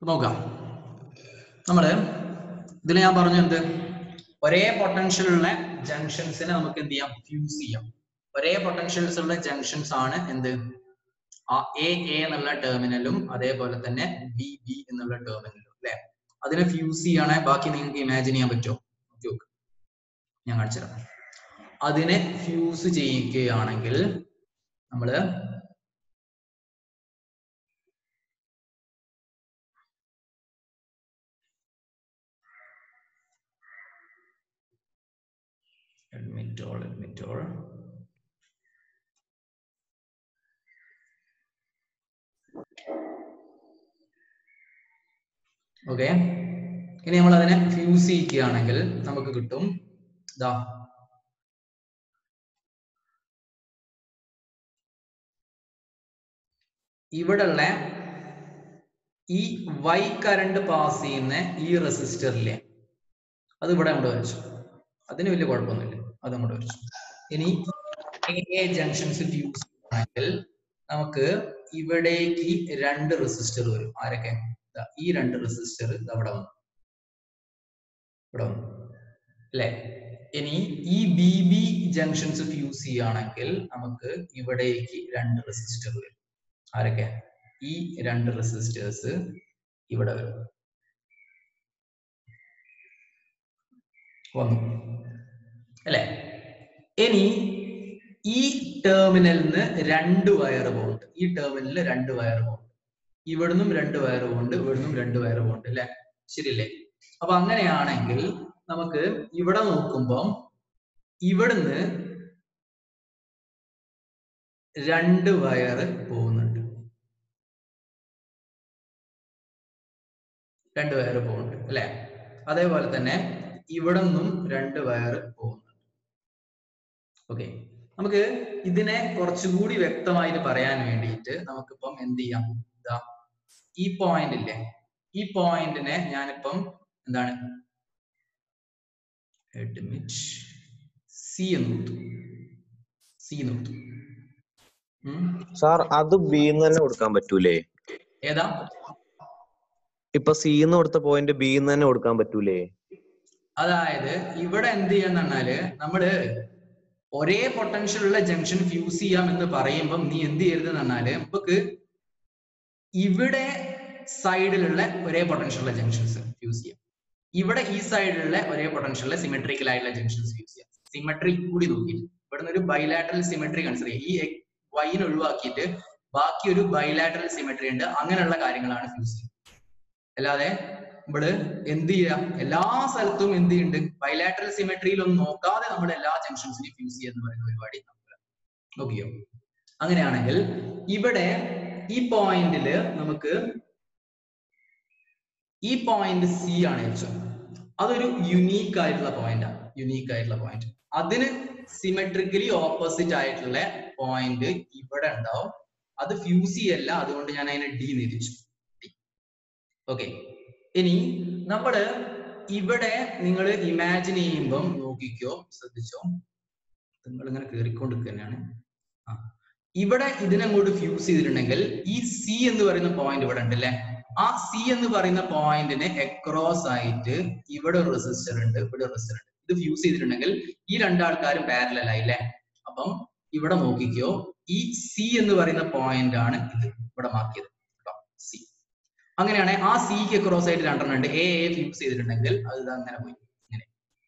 നോക്കാം നമ്മള് ഇതിൽ ഞാൻ പറഞ്ഞു എന്ത് ഒരേ പൊട്ടൻഷ്യൽ ഉള്ള ജംഗ്ഷൻസിനെ നമുക്ക് എന്ത് ചെയ്യാം ഫ്യൂസ് ചെയ്യാം ഒരേ പൊട്ടൻഷ്യൽസ് ഉള്ള ജംഗ്ഷൻസ് ആണ് എന്ത് ആ എ എ എന്നുള്ള ടെർമിനലും അതേപോലെ തന്നെ ബി ബി എന്നുള്ള ടെർമിനലും അല്ലെ അതിനെ ഫ്യൂസ് ചെയ്യണേ ബാക്കി നിങ്ങൾക്ക് ഇമാജിൻ ചെയ്യാൻ പറ്റുമോ നോക്കി നോക്ക് ഞാൻ കാണിച്ചുതരാം അതിനെ ഫ്യൂസ് ചെയ്യിക്കുകയാണെങ്കിൽ നമ്മള് admit all admit all okay ഇനി നമ്മൾ അതിനെ ഫ്യൂസ് ചെയ്യിക്കുകയാണെങ്കിൽ നമുക്ക് കിട്ടും ഇതാ ഇവിടെയുള്ള ഈ വൈ കറണ്ട് പാസ് ചെയ്യുന്ന ഈ റെസിസ്റ്ററിലെ അത് ഇവിടെ അങ്ങോട്ട് വരച്ചു അതിന് വലിയ കുഴപ്പമൊന്നുമില്ല അത് അങ്ങോട്ട് വരച്ചു ഇനി എ ജംഗ്ഷൻസ് ഫ്യൂസ് ആണെങ്കിൽ നമുക്ക് ഇവിടേക്ക് രണ്ട് റെസിസ്റ്റർ വരും ആരൊക്കെ ദാ ഈ രണ്ട് റെസിസ്റ്റർ അവിടെ വന്നു ഇവിടെ വന്നു അല്ലെ ഇനി ഈ ബി ബി ജംഗ്ഷൻസ് ഫ്യൂസ് ചെയ്യുകയാണെങ്കിൽ നമുക്ക് ഇവിടേക്ക് രണ്ട് റെസിസ്റ്റർ വരും ആരൊക്കെ ഈ രണ്ട് റെസിസ്റ്റേഴ്സ് ഇവിടെ വരും വന്നു അല്ലെ ഇനി ഈ ടെർമിനലിൽ നിന്ന് രണ്ട് വയർ പോകുന്നുണ്ട് ഈ ടെർമിനലിൽ രണ്ട് വയർ പോകുന്നുണ്ട് ഇവിടുന്നും രണ്ട് വയർ പോകുന്നുണ്ട് ഇവിടുന്നും രണ്ട് വയർ പോകുന്നുണ്ട് അല്ലെ ശരിയല്ലേ അപ്പൊ അങ്ങനെയാണെങ്കിൽ നമുക്ക് ഇവിടെ നോക്കുമ്പം ഇവിടുന്ന് രണ്ട് വയർ പോകുന്നുണ്ട് രണ്ട് വയർ പോകുന്നുണ്ട് അല്ലെ അതേപോലെ തന്നെ ഇവിടെ നിന്നും രണ്ട് വയർ പോകുന്നുണ്ട് ഓക്കെ നമുക്ക് ഇതിനെ കുറച്ചുകൂടി വ്യക്തമായിട്ട് പറയാൻ വേണ്ടിയിട്ട് നമുക്കിപ്പം എന്ത് ചെയ്യാം ഇതാ ഈ പോയിന്റ് ഇല്ലേ ഈ പോയിന്റിനെ ഞാനിപ്പം എന്താണ് അഡ്മിറ്റ് സി എന്ന് കൊടുത്തു സി എന്ന് കൊടുത്തു ഉം. സാർ അത് ബി എന്ന് തന്നെ കൊടുക്കാൻ പറ്റൂലേ ഏതാ ഇപ്പൊ സി എന്ന് കൊടുത്ത പോയിന്റ് ബി എന്ന് തന്നെ കൊടുക്കാൻ പറ്റൂലേ അതായത് ഇവിടെ എന്ത് ചെയ്യാന്ന് പറഞ്ഞാല് നമ്മള് ഒരേ പൊട്ടൻഷ്യൽ ഉള്ള ജംഗ്ഷൻ ഫ്യൂസ് ചെയ്യാം എന്ന് പറയുമ്പം നീ എന്ത് ചെയ്യരുത് എന്ന് പറഞ്ഞാല് നമുക്ക് ഇവിടെ സൈഡിലുള്ള ഒരേ പൊട്ടൻഷ്യൽ ഉള്ള ജംഗ്ഷൻസ് ഫ്യൂസ് ചെയ്യാം ഇവിടെ ഈ സൈഡിലുള്ള ഒരേ പൊട്ടൻഷ്യൽ ഉള്ള സിമെട്രിക്കൽ ആയിട്ടുള്ള ജംഗ്ഷൻസ് ഫ്യൂസ് ചെയ്യാം സിമെട്രി കൂടി നോക്കിയിട്ട് ഇവിടുന്ന് ഒരു ബൈലാറ്ററൽ സിമെട്രി കൺസിഡർ ചെയ്യാം ഈ വൈനെ ഒഴിവാക്കിയിട്ട് ബാക്കി ഒരു ബൈലാറ്ററൽ സിമെട്രി ഉണ്ട് അങ്ങനെയുള്ള കാര്യങ്ങളാണ് ഫ്യൂസ് ചെയ്യുന്നത് അല്ലാതെ ഇവിടെ എന്ത് ചെയ്യാം എല്ലാ സ്ഥലത്തും എന്ത് ചെയ്യുന്നുണ്ട് ബൈലാറ്ററൽ സിമെട്രിയിൽ ഒന്നും നോക്കാതെ നമ്മൾ എല്ലാ ജംഗ്ഷൻസിനെയും ഫ്യൂസ് ചെയ്യുക എന്ന് പറയുന്ന പരിപാടി നമുക്ക് നോക്കിയോ അങ്ങനെയാണെങ്കിൽ ഇവിടെ ഈ പോയിന്റില് നമുക്ക് ഈ പോയിന്റ് സി ആണ് വെച്ചത് അതൊരു യുണീക്ക് ആയിട്ടുള്ള പോയിന്റാണ് യുണീക്ക് ആയിട്ടുള്ള പോയിന്റ് അതിന് സിമെട്രിക്കലി ഓപ്പോസിറ്റ് ആയിട്ടുള്ള പോയിന്റ് ഇവിടെ ഉണ്ടാവും അത് ഫ്യൂസ് ചെയ്യല്ല അതുകൊണ്ട് ഞാൻ അതിനെ ഡി നിരിച്ചു ഓക്കെ ഇനി നമ്മള് ഇവിടെ നിങ്ങൾ ഇമാജിൻ ചെയ്യുമ്പം നോക്കിക്കോ ശ്രദ്ധിച്ചോ നിങ്ങൾ ഇങ്ങനെ കേറിക്കൊണ്ട് തന്നെയാണ് ആ ഇവിടെ ഇതിനങ്ങോട്ട് ഫ്യൂസ് ചെയ്തിട്ടുണ്ടെങ്കിൽ ഈ സി എന്ന് പറയുന്ന പോയിന്റ് ഇവിടെ ഉണ്ട് അല്ലെ ആ സി എന്ന് പറയുന്ന പോയിന്റിന് എക്രോസ് ആയിട്ട് ഇവിടെ ഒരു റെസിസ്റ്റർ ഉണ്ട് ഇവിടെ ഒരു റെസിസ്റ്റർ ഉണ്ട് ഇത് ഫ്യൂസ് ചെയ്തിട്ടുണ്ടെങ്കിൽ ഈ രണ്ടാൾക്കാരും പാരലൽ ആയില്ലേ അപ്പം ഇവിടെ നോക്കിക്കോ ഈ സി എന്ന് പറയുന്ന പോയിന്റ് ആണ് ഇത് ഇവിടെ മാർക്ക് ചെയ്തത് കേട്ടോ സി അങ്ങനെയാണെ ആ സിക്ക് ക്രോസ് ആയിട്ട് രണ്ടെണ്ണം ഉണ്ട് എ എ ഫ്യൂസ് ചെയ്തിട്ടുണ്ടെങ്കിൽ അത് ഇതാ അങ്ങനെ പോയി ഇങ്ങനെ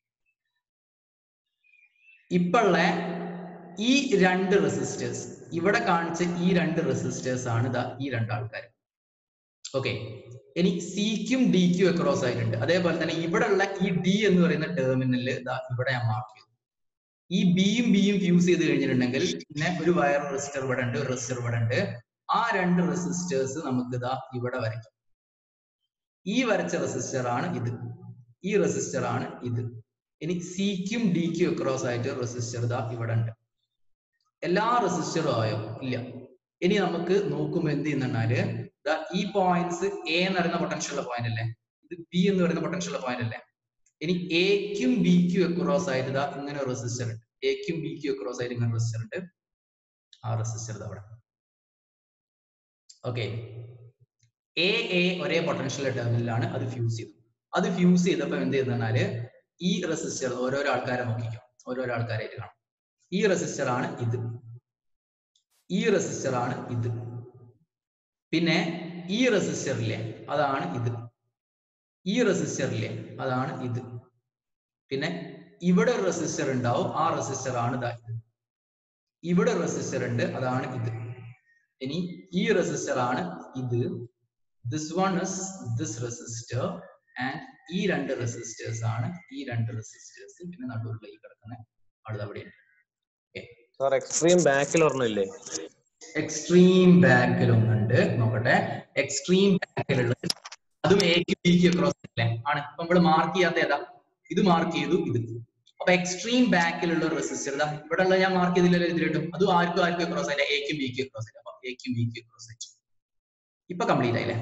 ഇപ്പോഴുള്ള ഈ രണ്ട് റെസിസ്റ്റേഴ്സ് ഇവിടെ കാണിച്ച ഈ രണ്ട് റെസിസ്റ്റേഴ്സ് ആണ് ഇതാ ഈ രണ്ടാൾക്കാർ ഓക്കെ ഇനി സിക്കും ഡിക്കും അക്രോസ് ആയിട്ടുണ്ട് അതേപോലെ തന്നെ ഇവിടെ ഉള്ള ഈ ഡി എന്ന് പറയുന്ന ടെർമിനലിൽ ഇതാ ഇവിടെ ഞാൻ മാർക്ക് ചെയ്തു ഈ ബിയും ബിയും ഫ്യൂസ് ചെയ്ത് കഴിഞ്ഞിട്ടുണ്ടെങ്കിൽ പിന്നെ ഒരു വയർ റെസിസ്റ്റർ ഇവിടെ ഉണ്ട് ഒരു റെസിസ്റ്റർ ഇവിടെ ഉണ്ട് ആ രണ്ട് റെസിസ്റ്റേഴ്സ് നമുക്ക് ഇതാ ഇവിടെ വരയ്ക്കാം ഈ വരച്ച റെസിസ്റ്റർ ആണ് ഇത് ഈ റെസിസ്റ്റർ ആണ് ഇത് ഇനി സിക്കും ഡിക്കും അക്രോസ് ആയിട്ട് റെസിസ്റ്റർ ഇതാ ഇവിടെ ഉണ്ട് എല്ലാ റെസിസ്റ്ററും ആയോ ഇല്ല ഇനി നമുക്ക് നോക്കുമ്പോൾ എന്ത് ചെയ്യുന്നുണ്ടാല് ദാ ഈ പോയിന്റ്സ് എ എന്ന് പറയുന്ന പൊട്ടൻഷ്യൽ ഉള്ള പോയിന്റ് അല്ലേ ഇത് ബി എന്ന് പറയുന്ന പൊട്ടൻഷ്യൽ ഉള്ള പോയിന്റ് അല്ലേ ഇനി എക്കും ബിക്കും അക്രോസ് ആയിട്ട് ഇതാ ഇങ്ങനെ ഒരു റെസിസ്റ്റർ ഉണ്ട് എക്കും ബിക്കും അക്രോസ് ആയിട്ട് ഇങ്ങനെ റെസിസ്റ്റർ ഉണ്ട് ആ റെസിസ്റ്റർ അവിടെ ഓക്കെ എ എ ഒരേ പൊട്ടൻഷ്യൽ ടെർമിനലാണ് അത് ഫ്യൂസ് ചെയ്തു അത് ഫ്യൂസ് ചെയ്തപ്പോൾ എന്ത് ചെയ്തെന്നാല് ഈ റെസിസ്റ്റർ ഓരോരോ ആൾക്കാരെ നോക്കിക്കോ ഓരോരോ ആൾക്കാരായിട്ട് കാണാം ഈ റെസിസ്റ്റർ ആണ് ഇത് ഈ റെസിസ്റ്റർ ആണ് ഇത് പിന്നെ ഈ റെസിസ്റ്ററിലെ അതാണ് ഇത് ഈ റെസിസ്റ്ററിലെ അതാണ് ഇത് പിന്നെ ഇവിടെ ഒരു റെസിസ്റ്റർ ഉണ്ടാവും ആ റെസിസ്റ്റർ ആണ് ഇതാ ഇത് ഇവിടെ റെസിസ്റ്റർ ഉണ്ട് അതാണ് ഇത് ഇനി ഈ റെസിസ്റ്റർ ആണ് ഇത് this one is this resistor and ഈ രണ്ട് റെസിസ്റ്റേഴ്സ് ആണ് ഈ രണ്ട് റെസിസ്റ്റേഴ്സ് പിന്നെ നടുവിലുള്ള ഈ കിടക്കുന്ന അടുത്ത് അവിടെ സാർ എക്സ്ട്രീം ബാക്കിൽ ഒരെണ്ണമില്ലേ എക്സ്ട്രീം ബാക്കിൽ ഒന്നുണ്ട് നോക്കട്ടെ എക്സ്ട്രീം ബാക്കിലുള്ളത് അതും എക്ക് ബിക്ക് അക്രോസ് അല്ലേ ആണ് ഇപ്പൊ നമ്മൾ മാർക്ക് ചെയ്യാത്ത ഏതാ ഇത് മാർക്ക് ചെയ്തു ഇത് അപ്പൊ എക്സ്ട്രീം ബാക്കിലുള്ള റെസിസ്റ്റർ ഇതാ ഇവിടെ ഉള്ള ഞാൻ മാർക്ക് ചെയ്തില്ലല്ലോ ഇതിലിട്ടും അതും ആർക്കും ആർക്കും അക്രോസ് ആയില്ല എക്കും ബിക്കും അക്രോസ് ആയില്ല അപ്പൊ എക്കും ബിക്കും അക്രോസ് ആയിട്ട് ഇപ്പൊ കംപ്ലീറ്റ് ആയില്ലേ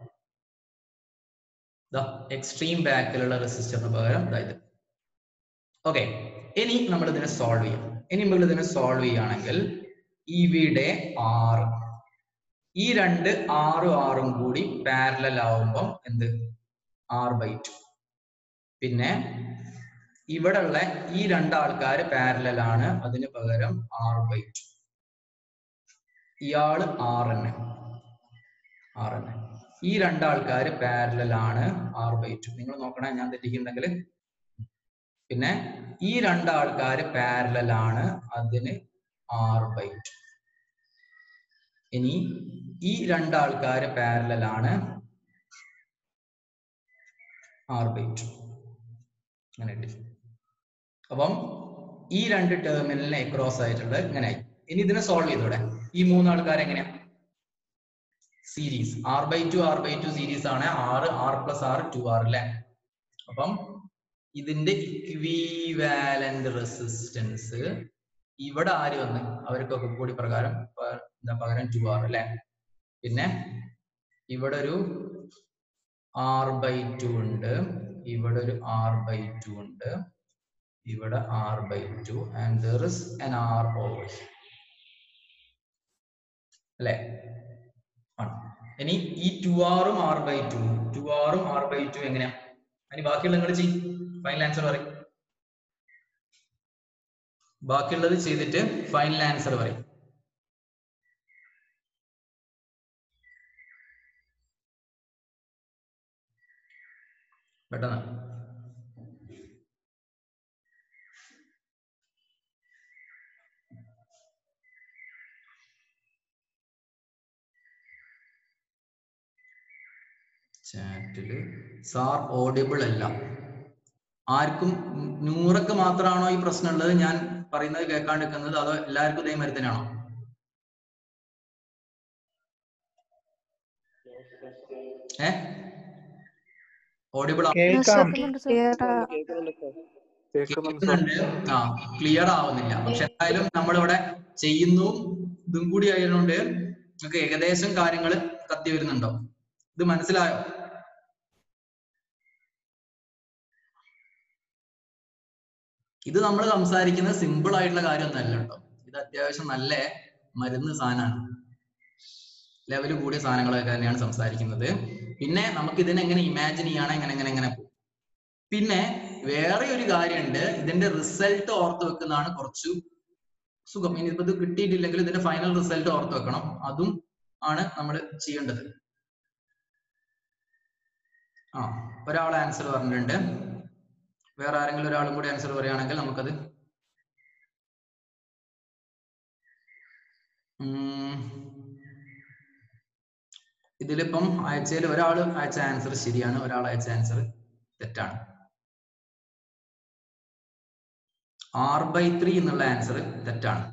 ഇതാ എക്സ്ട്രീം ബാക്കിലുള്ള റെസിസ്റ്ററിന് പകരം ഇതാ ഇത് ഓക്കെ ഇനി നമ്മൾ ഇതിനെ സോൾവ് ചെയ്യാം ഇനി നമ്മൾ ഇതിനെ സോൾവ് ചെയ്യുകയാണെങ്കിൽ ഇവിടെ ആറ് ഈ രണ്ട് ആറും ആറും കൂടി പാരലൽ ആവുമ്പം എന്ത് ആറ് ബൈ ടു പിന്നെ ഇവിടെ ഉള്ള ഈ രണ്ടാൾക്കാർ പാരലൽ ആണ് അതിന് പകരം ആറ് ബൈ ടു ഇയാള് ആറ് തന്നെ ആറ് തന്നെ ഈ രണ്ടാൾക്കാർ പാരലൽ ആണ് ആറ് ബൈ ടു നിങ്ങൾ നോക്കണേ ഞാൻ തെറ്റിക്കുന്നുണ്ടെങ്കിൽ പിന്നെ ഈ രണ്ടാൾക്കാർ പാരലൽ ആണ് അതിന് ആറ് ബൈ ടു ഇനി ഈ രണ്ടാൾക്കാർ പാരലൽ ആണ് ആറ് ബൈ ടു അങ്ങനെ കിട്ടി അപ്പം ഈ രണ്ട് ടെർമിനലിന് എക്രോസ് ആയിട്ടുള്ളത് ഇങ്ങനെ ആയി ഇനി ഇതിനെ സോൾവ് ചെയ്തോടെ ഈ മൂന്നാൾക്കാർ എങ്ങനെയാ series R by two R by two series ആണ് ആറ് R plus R two R അല്ലേ അപ്പം ഇതിന്റെ ഇക്വിവാലന്റ് റെസിസ്റ്റൻസ് ഇവിടെ ആര് വന്ന് അവർക്കൊക്കെ കൂടി പ്രകാരം പ- എന്താ പകരം ടു ആർ അല്ലെ പിന്നെ ഇവിടെ ഒരു ആർ ബൈ ടു ഉണ്ട് ഇവിടെ ഒരു ആർ ബൈ ടു ഉണ്ട് ഇവിടെ R by two and there is an R over അല്ലെ ഇനി ഈ ടു ആറും ആർ ബൈ ടു ടു ആറും ആർ ബൈ ടു എങ്ങനെയാ അതിന് ബാക്കിയുള്ള നിങ്ങൾ ചെയ്യും ഫൈനൽ ആൻസർ പറയും ബാക്കിയുള്ളത് ചെയ്തിട്ട് ഫൈനൽ ആൻസർ പറയും പെട്ടെന്ന് ചാറ്റില് സാർ ഓഡിബിൾ അല്ല ആർക്കും ന- നൂറൊക്കെ മാത്രമാണോ ഈ പ്രശ്നമുള്ളത് ഞാൻ പറയുന്നത് കേൾക്കാണ്ടിരിക്കുന്നത് അതോ എല്ലാവർക്കും ഇതേമാതിരി തന്നെയാണോ ഏ ഓഡിബിൾ കേൾക്കാം കേൾക്കുന്നുണ്ട് ആ ക്ലിയർ ആവുന്നില്ല പക്ഷെ എന്തായാലും നമ്മളിവിടെ ചെയ്യുന്നു ഇതും കൂടി ആയതുകൊണ്ട് നിങ്ങൾക്ക് ഏകദേശം കാര്യങ്ങൾ കത്തി വരുന്നുണ്ടോ ഇത് മനസ്സിലായോ ഇത് നമ്മൾ സംസാരിക്കുന്നത് സിമ്പിൾ ആയിട്ടുള്ള കാര്യമൊന്നുമല്ല കേട്ടോ ഇത് അത്യാവശ്യം നല്ല മരുന്ന് സാധനമാണ് ലെവൽ കൂടിയ സാധനങ്ങളൊക്കെ തന്നെയാണ് സംസാരിക്കുന്നത് പിന്നെ നമുക്ക് ഇതിനെ എങ്ങനെ ഇമാജിൻ ചെയ്യണം എങ്ങനെ എങ്ങനെ എങ്ങനെ പോകും പിന്നെ വേറെ ഒരു കാര്യമുണ്ട് ഇതിന്റെ റിസൾട്ട് ഓർത്ത് വെക്കുന്നതാണ് കുറച്ചു സുഖം ഇനിയിപ്പോ ഇത് കിട്ടിയിട്ടില്ലെങ്കിൽ ഇതിന്റെ ഫൈനൽ റിസൾട്ട് ഓർത്ത് വെക്കണം അതും ആണ് നമ്മൾ ചെയ്യേണ്ടത് ആ ഒരാൾ ആൻസർ പറഞ്ഞിട്ടുണ്ട് വേറെ ആരെങ്കിലും ഒരാളും കൂടി ആൻസർ പറയുകയാണെങ്കിൽ നമുക്കത് ഉം. ഇതിലിപ്പം അയച്ചതിൽ ഒരാൾ അയച്ച ആൻസർ ശരിയാണ് ഒരാൾ അയച്ച ആൻസർ തെറ്റാണ് ആർ ബൈ ത്രീ എന്നുള്ള ആൻസർ തെറ്റാണ്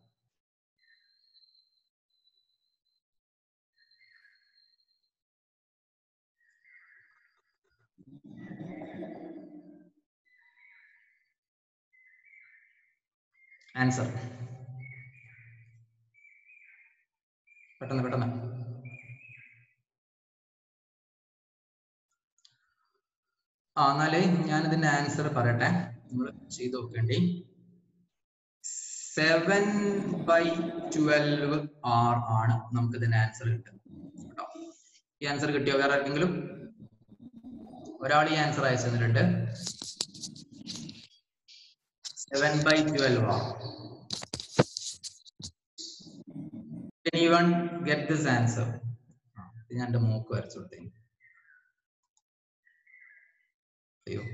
ആൻസർ പെട്ടെന്ന് പെട്ടെന്ന് ആ എന്നാല് ഞാൻ ഇതിന്റെ ആൻസർ പറയട്ടെ നിങ്ങൾ ചെയ്ത് നോക്കേണ്ടി സെവൻ ബൈ ട്വൽവ് ആർ ആണ് നമുക്ക് ഇതിന്റെ ആൻസർ കിട്ടുന്നത് കേട്ടോ ഈ ആൻസർ കിട്ടിയോ വേറെ ആർക്കെങ്കിലും ഒരാൾ ഈ ആൻസർ അയച്ചു തന്നിട്ടുണ്ട് സെവൻ ബൈ ട്വൽവ് ആ anyone get this answer ആ, ഇത് ഞാൻ എന്റെ മോക്ക് വരച്ചു കൊടുത്തേ അയ്യോ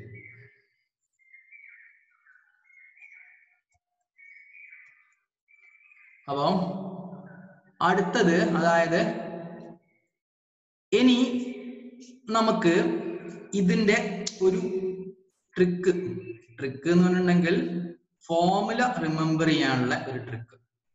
അപ്പോ അടുത്തത് അതായത് ഇനി നമുക്ക് ഇതിന്റെ ഒരു ട്രിക്ക് ട്രിക്ക് എന്ന് പറഞ്ഞിട്ടുണ്ടെങ്കിൽ ഫോമുല റിമെമ്പർ ചെയ്യാനുള്ള ഒരു ട്രിക്ക്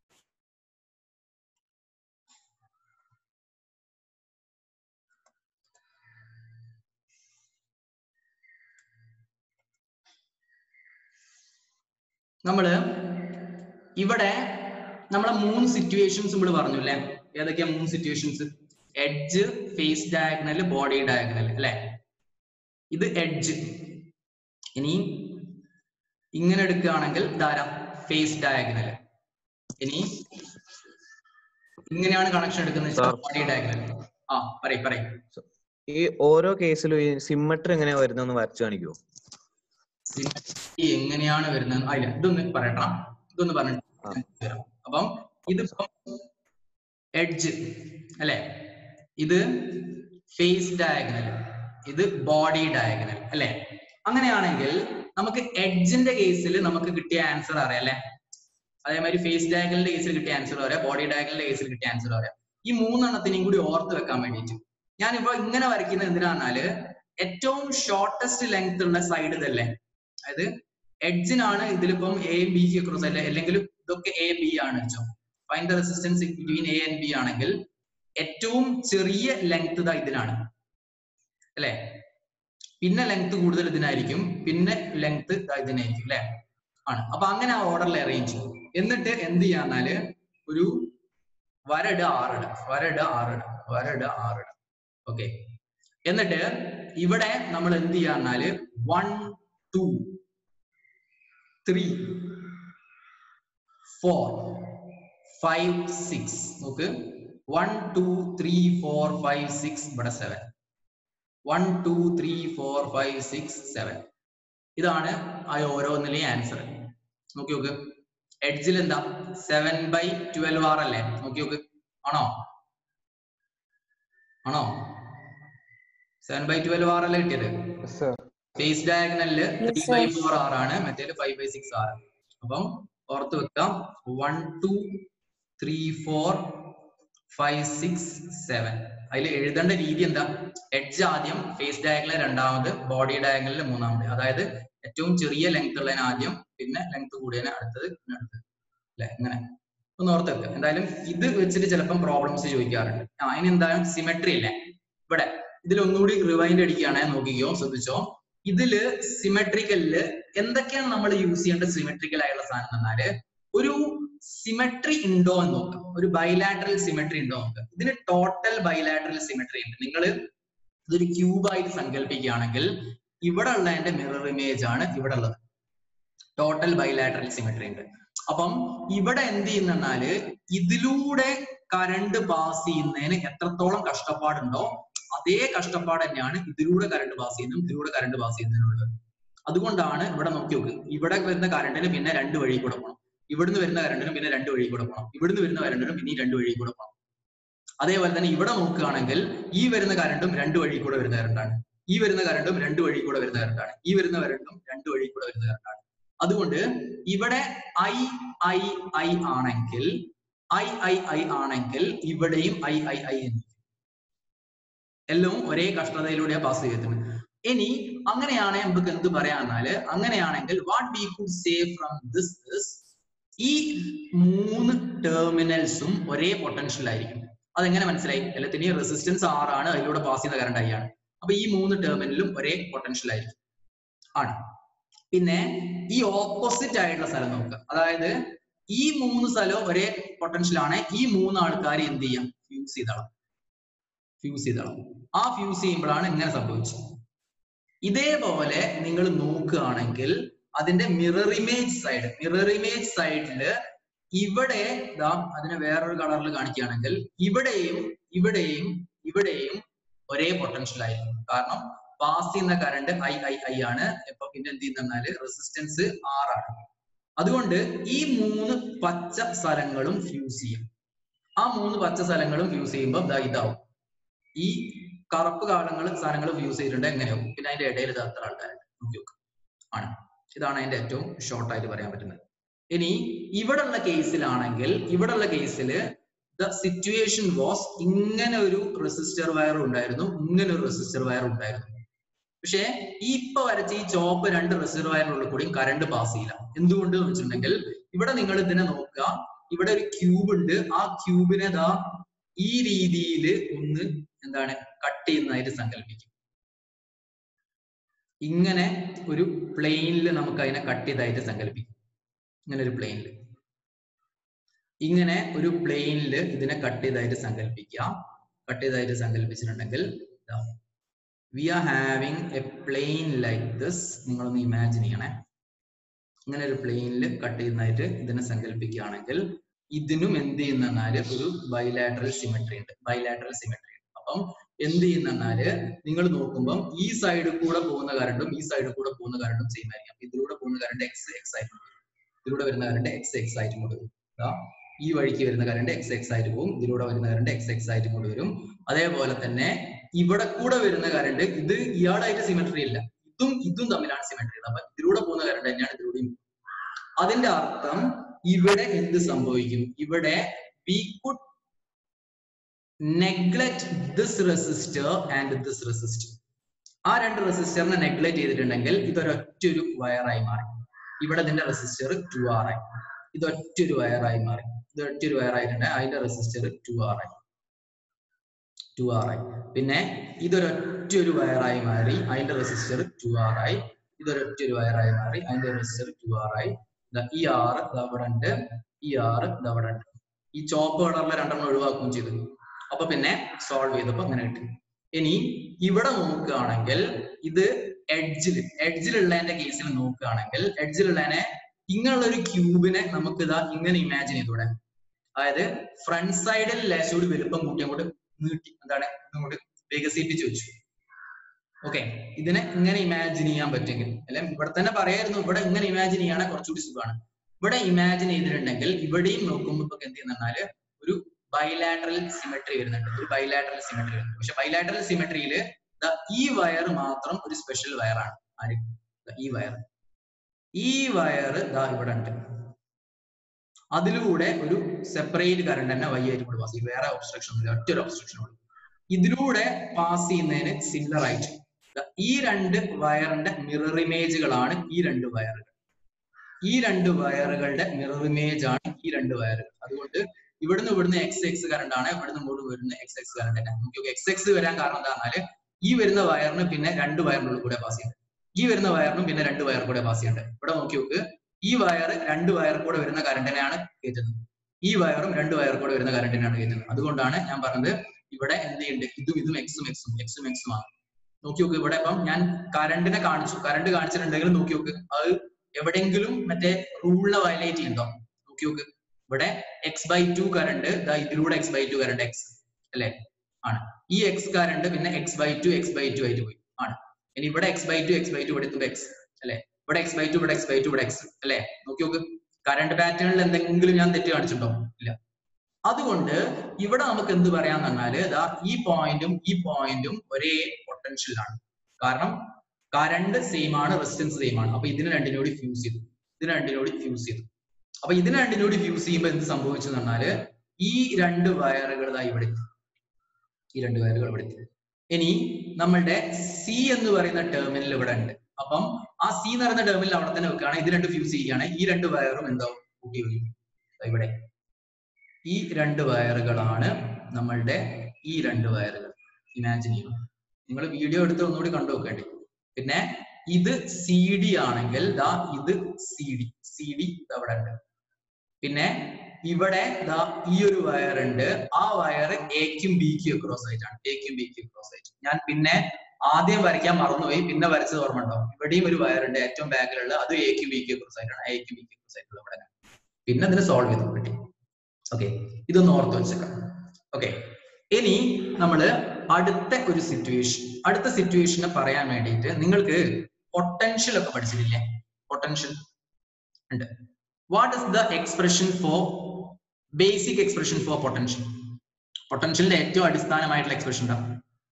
നമ്മള് ഇവിടെ നമ്മളെ മൂന്ന് സിറ്റുവേഷൻസ് നമ്മൾ പറഞ്ഞു അല്ലെ ഏതൊക്കെയാ മൂന്ന് situations edge face diagonal body diagonal അല്ലെ ഇത് എഡ്ജ് ഇനി ഇങ്ങനെ എടുക്കുകയാണെങ്കിൽ ധാരാ ഫേസ് ഡയഗണൽ ഇനി ഇങ്ങനെയാണ് കണക്ഷൻ എടുക്കുന്നത് Sir. ബോഡി ഡയഗണൽ ആ പറയ് പറയ് ഈ ഓരോ കേസിലും ഈ സിമ്മട്രി എങ്ങനെയാ വരുന്നതെന്ന് വരച്ചു കാണിക്കുമോ സിമെട്രി എങ്ങനെയാണ് വരുന്നത് അല്ല ഇതൊന്ന് പറയട്ടാ ഇതൊന്ന് പറഞ്ഞിട്ട് ആ. ഞാൻ തരാം. അപ്പം ഇതിപ്പം എഡ്ജ് അല്ലെ ഇത് ഫേസ് ഡയഗണൽ ഇത് ബോഡി ഡയഗണൽ അല്ലെ അങ്ങനെയാണെങ്കിൽ നമുക്ക് എഡ്ജിന്റെ കേസിൽ നമുക്ക് കിട്ടിയ ആൻസർ അറിയാം അല്ലെ അതേമാതിരി ഫേസ് ഡയഗണലിന്റെ കേസിൽ കിട്ടിയ ആൻസർ പറയാം ബോഡി ഡയഗണലിന്റെ കേസിൽ കിട്ടിയ ആൻസർ പറയാം ഈ മൂന്നെണ്ണത്തിനെയും കൂടി ഓർത്ത് വെക്കാൻ വേണ്ടിയിട്ട് ഞാനിപ്പോ ഇങ്ങനെ വരയ്ക്കുന്നത് എന്തിനാണെന്നാല് ഏറ്റവും ഷോർട്ടസ്റ്റ് ലെങ്ത് ഉള്ള സൈഡ് ഇതല്ലേ അതായത് എഡ്ജിനാണ് ഇതിലിപ്പം എ ബി ക്രോസ് അല്ലെ അല്ലെങ്കിൽ ഇതൊക്കെ എ ബി ആണ് വെച്ചോ find the resistance between A and B ആണെങ്കിൽ ഏറ്റവും ചെറിയ ലെങ്ത് ഇതാ ഇതിനാണ് അല്ലെ പിന്നെ ലെങ്ത് കൂടുതൽ ഇതിനായിരിക്കും പിന്നെ ലെങ്ത് ഇതിനായിരിക്കും അല്ലെ ആണ് അപ്പൊ അങ്ങനെ ആ ഓർഡറിൽ അറേഞ്ച് ചെയ്യും എന്നിട്ട് എന്ത് ചെയ്യാന്നാല് ഒരു വരട് ആറിട വരട് ആറിട വരട് ആറിട ഓക്കെ എന്നിട്ട് ഇവിടെ നമ്മൾ എന്ത് ചെയ്യാന്നാല് one two three four five six നോക്ക് one two three four five six ഇവിടെ seven one two three four five six seven ഇതാണ് ആ ഓരോന്നിലെയും ആൻസർ നോക്കി നോക്ക് എഡ്ജിൽ എന്താ സെവൻ ബൈ ട്വൽവ് ആർ അല്ലേ നോക്കി നോക്ക് ആണോ ആണോ സെവൻ ബൈ ട്വൽവ് ആർ അല്ലേ കിട്ടിയത് ഫേസ് ഡയഗണലില് Yes, three sir. By four R ആണ് മറ്റേത് ഫൈവ് ബൈ സിക്സ് ആർ അപ്പം ഓർത്ത് വെക്കാം one two three four five six seven അതിൽ എഴുതേണ്ട രീതി എന്താ എഡ്ജ് ആദ്യം ഫേസ് ഡയഗണൽ രണ്ടാമത് ബോഡി ഡയഗണലിൽ മൂന്നാമത് അതായത് ഏറ്റവും ചെറിയ ലെങ്ത് ഉള്ളതിന് ആദ്യം പിന്നെ ലെങ്ത് കൂടിയതിന് അടുത്തത് പിന്നെ അടുത്തത് അല്ലെ ഇങ്ങനെ ഒന്ന് ഓർത്ത് വെക്കുക എന്തായാലും ഇത് വെച്ചിട്ട് ചിലപ്പം പ്രോബ്ലംസ് ചോദിക്കാറുണ്ട് ആ ഇനി എന്തായാലും സിമെട്രി ഇല്ലേ ഇവിടെ ഇതിൽ ഒന്നുകൂടി റിവൈൻഡ് അടിക്കുകയാണെ നോക്കിക്കോ ശ്രദ്ധിച്ചോ ഇതില് സിമെട്രിക്കലില് എന്തൊക്കെയാണ് നമ്മൾ യൂസ് ചെയ്യേണ്ട സിമെട്രിക്കൽ ആയിട്ടുള്ള സാധനം എന്നാല് ഒരു സിമെട്രി ഉണ്ടോ എന്ന് നോക്കാം ഒരു ബൈലാറ്ററൽ സിമെട്രി ഉണ്ടോ എന്ന് നോക്കാം ഇതിന് ടോട്ടൽ ബൈലാറ്ററൽ സിമെട്രി ഉണ്ട് നിങ്ങൾ ഇതൊരു ക്യൂബ് ആയിട്ട് സങ്കല്പിക്കുകയാണെങ്കിൽ ഇവിടെ ഉള്ളതിന്റെ മിറർ ഇമേജ് ആണ് ഇവിടെ ഉള്ളത് ടോട്ടൽ ബൈലാറ്ററൽ സിമെട്രി ഉണ്ട് അപ്പം ഇവിടെ എന്ത് ചെയ്യുന്നാല് ഇതിലൂടെ കറണ്ട് പാസ് ചെയ്യുന്നതിന് എത്രത്തോളം കഷ്ടപ്പാടുണ്ടോ അതേ കഷ്ടപ്പാട് തന്നെയാണ് ഇതിലൂടെ കറണ്ട് പാസ് ചെയ്യുന്നതും ഇതിലൂടെ കറണ്ട് പാസ് ചെയ്യുന്നതിനുള്ളത് അതുകൊണ്ടാണ് ഇവിടെ നോക്കി നോക്ക് ഇവിടെ വരുന്ന കറണ്ടിന് പിന്നെ രണ്ട് വഴി കൂടെ പോകണം ഇവിടുന്ന് വരുന്ന കറണ്ടിനും പിന്നെ രണ്ട് വഴി കൂടെ പോകണം ഇവിടുന്ന് വരുന്ന കറണ്ടിനും പിന്നെ ഈ രണ്ട് വഴി കൂടെ പോകണം അതേപോലെ തന്നെ ഇവിടെ നോക്കുകയാണെങ്കിൽ ഈ വരുന്ന കറണ്ടും രണ്ട് വഴി കൂടെ വരുന്ന കറണ്ടാണ് ഈ വരുന്ന കറണ്ടും രണ്ട് വഴി കൂടെ വരുന്ന കറണ്ടാണ് ഈ വരുന്ന കറണ്ടും രണ്ട് വഴി കൂടെ വരുന്ന കറണ്ടാണ് അതുകൊണ്ട് ഇവിടെ ഐ ഐ ഐ ആണെങ്കിൽ ഐ ഐ ഐ ആണെങ്കിൽ ഇവിടെയും ഐ ഐ ഐ എന്ന് എല്ലാം ഒരേ കഷ്ടതയിലൂടെ പാസ് ചെയ്തിട്ടുണ്ട് ഇനി അങ്ങനെയാണ് നമുക്ക് എന്ത് പറയാന്നാല് അങ്ങനെയാണെങ്കിൽ what we could say from this ഈ മൂന്ന് ടെർമിനൽസും ഒരേ പൊട്ടൻഷ്യൽ ആയിരിക്കും അതെങ്ങനെ മനസ്സിലായി എല്ലാത്തിനെയും റെസിസ്റ്റൻസ് ആർ ആണ് അതിലൂടെ പാസ് ചെയ്യുന്ന കറണ്ട് ഐ ആണ് അപ്പൊ ഈ മൂന്ന് ടെർമിനലും ഒരേ പൊട്ടൻഷ്യൽ ആയിരിക്കും ആണ് പിന്നെ ഈ ഓപ്പോസിറ്റ് ആയിട്ടുള്ള സ്ഥലം നോക്കുക അതായത് ഈ മൂന്ന് സ്ഥലവും ഒരേ പൊട്ടൻഷ്യൽ ആണ് ഈ മൂന്ന് ആൾക്കാർ എന്ത് ചെയ്യാം ഫ്യൂസ് ചെയ്തോളാം ഫ്യൂസ് ചെയ്തോളാം ആ ഫ്യൂസ് ചെയ്യുമ്പോഴാണ് ഇങ്ങനെ സംഭവിച്ചത് ഇതേപോലെ നിങ്ങൾ നോക്കുകയാണെങ്കിൽ അതിന്റെ mirror image side mirror image സൈഡില് ഇവിടെ ദാ അതിനെ വേറൊരു കളറിൽ കാണിക്കുകയാണെങ്കിൽ ഇവിടെയും ഇവിടെയും ഇവിടെയും ഒരേ പൊട്ടൻഷ്യൽ ആയിരിക്കും കാരണം പാസ് ചെയ്യുന്ന കറണ്ട് ഐ ഐ ഐ ആണ് ഇപ്പൊ പിന്നെ എന്ത് ചെയ്യുന്നാല് റെസിസ്റ്റൻസ് ആർ ആണ് അതുകൊണ്ട് ഈ മൂന്ന് പച്ച സ്ഥലങ്ങളും ഫ്യൂസ് ചെയ്യും ആ മൂന്ന് പച്ച സ്ഥലങ്ങളും ഫ്യൂസ് ചെയ്യുമ്പോൾ ദാ ഇതാവും ഈ കറുപ്പ് കാലങ്ങൾ സാധനങ്ങൾ ഫ്യൂസ് ചെയ്തിട്ടുണ്ട് എങ്ങനെയാവും പിന്നെ അതിന്റെ ഇടയിൽ ഇത് അത്ര ആൾക്കാരുണ്ട് നോക്കി നോക്ക് ആണ് ഇതാണ് അതിന്റെ ഏറ്റവും ഷോർട്ട് ആയിട്ട് പറയാൻ പറ്റുന്നത് ഇനി ഇവിടെയുള്ള കേസിലാണെങ്കിൽ ഇവിടെയുള്ള കേസിൽ ദ സിറ്റുവേഷൻ വാസ് ഇങ്ങനെ ഒരു റെസിസ്റ്റർ വയർ ഉണ്ടായിരുന്നു ഇങ്ങനെ ഒരു റെസിസ്റ്റർ വയർ ഉണ്ടായിരുന്നു പക്ഷേ ഈ ഇപ്പൊ വരച്ച ഈ ചോപ്പ് രണ്ട് റെസിസ്റ്റർ വയറിനുള്ളിൽ കൂടി കറണ്ട് പാസ് ചെയ്യില്ല എന്തുകൊണ്ട് എന്ന് വെച്ചിട്ടുണ്ടെങ്കിൽ ഇവിടെ നിങ്ങൾ ഇതിനെ നോക്കുക ഇവിടെ ഒരു ക്യൂബ് ഉണ്ട് ആ ക്യൂബിനെ ദാ ഈ രീതിയിൽ ഒന്ന് എന്താണ് കട്ട് ചെയ്യുന്നതായിട്ട് സങ്കല്പിക്കും ഇങ്ങനെ ഒരു പ്ലെയിനിൽ നമുക്ക് അതിനെ കട്ട് ചെയ്തായിട്ട് സങ്കല്പിക്കും ഇങ്ങനെ ഒരു പ്ലെയിനിൽ ഇങ്ങനെ ഒരു പ്ലെയിനിൽ ഇതിനെ കട്ട് ചെയ്തായിട്ട് സങ്കല്പിക്കുക കട്ട് ചെയ്തായിട്ട് സങ്കല്പിച്ചിട്ടുണ്ടെങ്കിൽ we are having a plane like this നിങ്ങളൊന്ന് ഇമാജിൻ ചെയ്യണേ ഇങ്ങനെ ഒരു പ്ലെയിനിൽ കട്ട് ചെയ്യുന്നതായിട്ട് ഇതിനെ സങ്കല്പിക്കുകയാണെങ്കിൽ ഇതിനും എന്ത് ചെയ്യുന്നാല് ഒരു ബൈലാറ്ററൽ സിമെട്രി ഉണ്ട് ബൈലാറ്ററൽ സിമെട്രി ഉണ്ട് അപ്പം എന്ത് ചെയ്യുന്നാല് നിങ്ങൾ നോക്കുമ്പോൾ ഈ സൈഡിൽ കൂടെ പോകുന്ന കറണ്ടും ഈ സൈഡിൽ കൂടെ പോകുന്ന കറണ്ടും സെയിം ആയിരിക്കും അപ്പൊ ഇതിലൂടെ പോകുന്ന കറണ്ട് എക്സ് എക്സ് ആയിട്ട് വരും ഇതിലൂടെ വരുന്ന കറണ്ട് എക്സ് എക്സ് ആയിട്ട് കൊണ്ട് വരും ദാ ഈ വഴിക്ക് വരുന്ന കറണ്ട് എക്സ് എക്സ് ആയിട്ട് പോകും ഇതിലൂടെ വരുന്ന കറണ്ട് എക്സ് എക്സ് ആയിട്ട് കൊണ്ട് വരും അതേപോലെ തന്നെ ഇവിടെ കൂടെ വരുന്ന കറണ്ട് ഇത് ഇയാളായിട്ട് സിമെട്രി ഇല്ല ഇതും ഇതും തമ്മിലാണ് സിമെട്രി അപ്പൊ ഇതിലൂടെ പോകുന്ന കറണ്ട് തന്നെയാണ് ഇതിലൂടെയും അതിന്റെ അർത്ഥം ഇവിടെ എന്ത് സംഭവിക്കും ഇവിടെ we could neglect this resistor and this resistor ആ രണ്ട് റെസിസ്റ്ററിനെ നെഗ്ലക്ട് ചെയ്തിട്ടുണ്ടെങ്കിൽ ഇതൊരൊറ്റൊരു വയറായി മാറി ഇവിടെ ഇതിന്റെ റെസിസ്റ്റർ ടു ആർ ആയി ഇതൊറ്റൊരു വയറായി മാറി ഇത് ഒറ്റൊരു വയറായിട്ടുണ്ട് അതിന്റെ റെസിസ്റ്റർ ടു ആർ ആയി ടു ആർ ആയി പിന്നെ ഇതൊരൊറ്റൊരു വയറായി മാറി അതിന്റെ റെസിസ്റ്റർ ടു ആർ ആയി ഇതൊരൊറ്റൊരു വയറായി മാറി അതിന്റെ റെസിസ്റ്റർ ടു ആർ ആയി ഈ ആറ് അവിടെ ഉണ്ട് ഈ ആറ് അവിടെ ഉണ്ട് ഈ ചോപ്പ് കളറിലെ രണ്ടെണ്ണം ഒഴിവാക്കുകയും ചെയ്തു അപ്പൊ പിന്നെ സോൾവ് ചെയ്തപ്പോ അങ്ങനെ കിട്ടി ഇനി ഇവിടെ നോക്കുകയാണെങ്കിൽ ഇത് എഡ്ജിൽ എഡ്ജിലുള്ളതിന്റെ കേസിൽ നോക്കുകയാണെങ്കിൽ എഡ്ജിലുള്ളതിനെ ഇങ്ങനെയുള്ള ഒരു ക്യൂബിനെ നമുക്ക് ഇതാ ഇങ്ങനെ ഇമാജിൻ ചെയ്തൂടെ അതായത് ഫ്രണ്ട് സൈഡിൽ ലേശോട് വലുപ്പം കൂട്ടി അങ്ങോട്ട് നീട്ടി എന്താണ് അങ്ങോട്ട് വികസിപ്പിച്ചു വെച്ചു ഓക്കെ ഇതിനെ ഇങ്ങനെ ഇമാജിൻ ചെയ്യാൻ പറ്റുമെങ്കിൽ അല്ലെ ഇവിടെ തന്നെ പറയായിരുന്നു ഇവിടെ ഇങ്ങനെ ഇമാജിൻ ചെയ്യണേ കുറച്ചുകൂടി സുഖമാണ് ഇവിടെ ഇമാജിൻ ചെയ്തിട്ടുണ്ടെങ്കിൽ ഇവിടെയും നോക്കുമ്പോൾ ഇപ്പൊ എന്ത് ചെയ്യുന്നാല് ഒരു ബൈലാറ്ററൽ സിമെട്രി വരുന്നുണ്ട് ഒരു ബൈലാറ്ററൽ സിമെട്രി വരുന്നുണ്ട് പക്ഷെ ബൈലാറ്ററൽ സിമെട്രിയിൽ ഈ വയർ മാത്രം ഒരു സ്പെഷ്യൽ വയറാണ് ആര് ഈ വയർ ഈ വയർ ദാ ഇവിടെ ഉണ്ട് അതിലൂടെ ഒരു സെപ്പറേറ്റ് കറണ്ട് തന്നെ വൈ ആയിട്ട് കൂടെ പാസ് ചെയ്യും വേറെ ഒബ്സ്ട്രക്ഷൻ ഒന്നുമില്ല ഒറ്റ ഒരു ഒബ്സ്ട്രക്ഷൻ ഉള്ളൂ ഇതിലൂടെ പാസ് ചെയ്യുന്നതിന് സിമിലർ ആയിട്ട് ഈ രണ്ട് വയറിന്റെ മിറർ ഇമേജുകളാണ് ഈ രണ്ട് വയറുകൾ ഈ രണ്ട് വയറുകളുടെ മിറർ ഇമേജ് ആണ് ഈ രണ്ട് വയറുകൾ അതുകൊണ്ട് ഇവിടുന്ന് ഇവിടുന്ന് എക്സ് എക്സ് കറണ്ട് ആണ് ഇവിടുന്ന് ഇങ്ങോട്ട് വരുന്ന എക്സ് എക്സ് കറണ്ട് തന്നെ നമുക്ക് എക്സ് എക്സ് വരാൻ കാരണം എന്താണെന്നാല് ഈ വരുന്ന വയറിന് പിന്നെ രണ്ട് വയറിനുള്ളിൽ കൂടെ പാസ് ചെയ്യുന്നത് ഈ വരുന്ന വയറിനും പിന്നെ രണ്ട് വയർ കൂടെ പാസ് ചെയ്യേണ്ടത് ഇവിടെ നോക്കി നോക്ക് ഈ വയർ രണ്ട് വയർ കൂടെ വരുന്ന കറണ്ടിനെയാണ് കയറ്റുന്നത് ഈ വയറും രണ്ട് വയർ കൂടെ വരുന്ന കറണ്ടിനാണ് കയറ്റുന്നത് അതുകൊണ്ടാണ് ഞാൻ പറഞ്ഞത് ഇവിടെ എന്ത് ചെയ്യുന്നുണ്ട് ഇതും ഇതും എക്സും എക്സും എക്സും എക്സും ആണ് നോക്കി നോക്ക് ഇവിടെ ഇപ്പം ഞാൻ കറണ്ടിനെ കാണിച്ചു കറണ്ട് കാണിച്ചിട്ടുണ്ടെങ്കിൽ നോക്കി നോക്ക് അത് എവിടെയെങ്കിലും മറ്റേ റൂളിനെ വയലേറ്റ് ചെയ്യുന്നുണ്ടോ നോക്കി നോക്ക് ഇവിടെ എക്സ് ബൈ ടു കറണ്ട് ഇതിലൂടെ X by two current X അല്ലെ ആണ് ഈ എക്സ് കറണ്ട് പിന്നെ X by two X by two ആയിട്ട് പോയി ആണ് ഇനി ഇവിടെ X by two X by two ഇവിടെ എത്തുമ്പോ എക്സ് അല്ലെ ഇവിടെ എക്സ് ബൈ ടു ഇവിടെ എക്സ് ബൈ ടു ഇവിടെ എക്സ് അല്ലെ നോക്കി നോക്ക് കറണ്ട് പാറ്റേണിൽ എന്തെങ്കിലും ഞാൻ തെറ്റ് കാണിച്ചിട്ടുണ്ടോ ഇല്ല അതുകൊണ്ട് ഇവിടെ നമുക്ക് എന്ത് പറയാന്ന് പറഞ്ഞാല് ഇതാ ഈ പോയിന്റും ഈ പോയിന്റും ഒരേ പൊട്ടൻഷ്യലാണ് കാരണം കറണ്ട് സെയിം ആണ് റെസിസ്റ്റൻസ് സെയിം ആണ് അപ്പൊ ഇതിന് രണ്ടിനോട് ഫ്യൂസ് ചെയ്തു ഇതിന് രണ്ടിനോട് ഫ്യൂസ് ചെയ്തു അപ്പൊ ഇതിന് രണ്ടിനോട് ഫ്യൂസ് ചെയ്യുമ്പോൾ എന്ത് സംഭവിച്ചു എന്ന് പറഞ്ഞാല് ഈ രണ്ട് വയറുകൾ ഇതാ ഇവിടെ എത്തി ഈ രണ്ട് വയറുകൾ ഇവിടെ എത്തി ഇനി നമ്മളുടെ സി എന്ന് പറയുന്ന ടെർമിനൽ ഇവിടെ ഉണ്ട് അപ്പം ആ സി എന്ന് പറയുന്ന ടെർമിനൽ അവിടെ തന്നെ വെക്കുകയാണ് ഇത് രണ്ട് ഫ്യൂസ് ചെയ്യുകയാണ് ഈ രണ്ട് വയറും എന്താവും കൂട്ടി ഒഴിയും ഇവിടെ ഈ രണ്ട് വയറുകളാണ് നമ്മളുടെ ഈ രണ്ട് വയറുകൾ ഇമാജിൻ ചെയ്യണം നിങ്ങൾ വീഡിയോ എടുത്ത് ഒന്നുകൂടി കണ്ടു നോക്കേണ്ടി പിന്നെ ഇത് സി ഡി ആണെങ്കിൽ ദാ ഇത് സി ഡി സി ഡി അവിടെ ഉണ്ട് പിന്നെ ഇവിടെ ദാ ഈ ഒരു വയർ ഉണ്ട് ആ വയർ എക്കും ബിക്കും ക്രോസ് ആയിട്ടാണ് എക്കും ബിക്കും ക്രോസ് ആയിട്ട് ഞാൻ പിന്നെ ആദ്യം വരയ്ക്കാൻ മറന്നുപോയി പിന്നെ വരച്ചത് ഓർമ്മ ഉണ്ടാവും ഇവിടെയും ഒരു വയർ ഉണ്ട് ഏറ്റവും ബാക്കിലുള്ള അത് എക്കും ബിക്കും ക്രോസ് ആയിട്ടാണ് എക്കും ബിക്കും ക്രോസ് ആയിട്ടുള്ള ഇവിടെ പിന്നെ അതിന് സോൾവ് ചെയ്ത് കിട്ടി ഓക്കെ ഇതൊന്ന് ഓർത്ത് വെച്ചേക്കാം ഓക്കെ ഇനി നമ്മള് അടുത്ത ഒരു സിറ്റുവേഷൻ അടുത്ത സിറ്റുവേഷനെ പറയാൻ വേണ്ടിയിട്ട് നിങ്ങൾക്ക് പൊട്ടൻഷ്യൽ ഒക്കെ പഠിച്ചിട്ടില്ലേ പൊട്ടൻഷ്യൽ ഉണ്ട് what is the expression for basic expression for potential പൊട്ടൻഷ്യലിന്റെ ഏറ്റവും അടിസ്ഥാനമായിട്ടുള്ള എക്സ്പ്രഷൻ എന്താ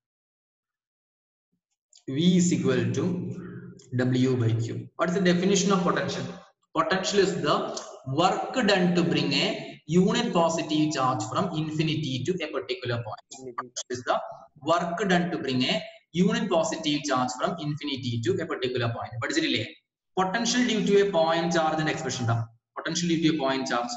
V is equal to W by Q. What is the definition of potential? Potential is the work done to bring a unit positive charge from infinity to a particular point. Potential is the work done to bring a unit positive charge from infinity to a particular point. പഠിച്ചിട്ടില്ലേ potential due to a point ചാർജിന്റെ expression എന്താ potential due to a point charge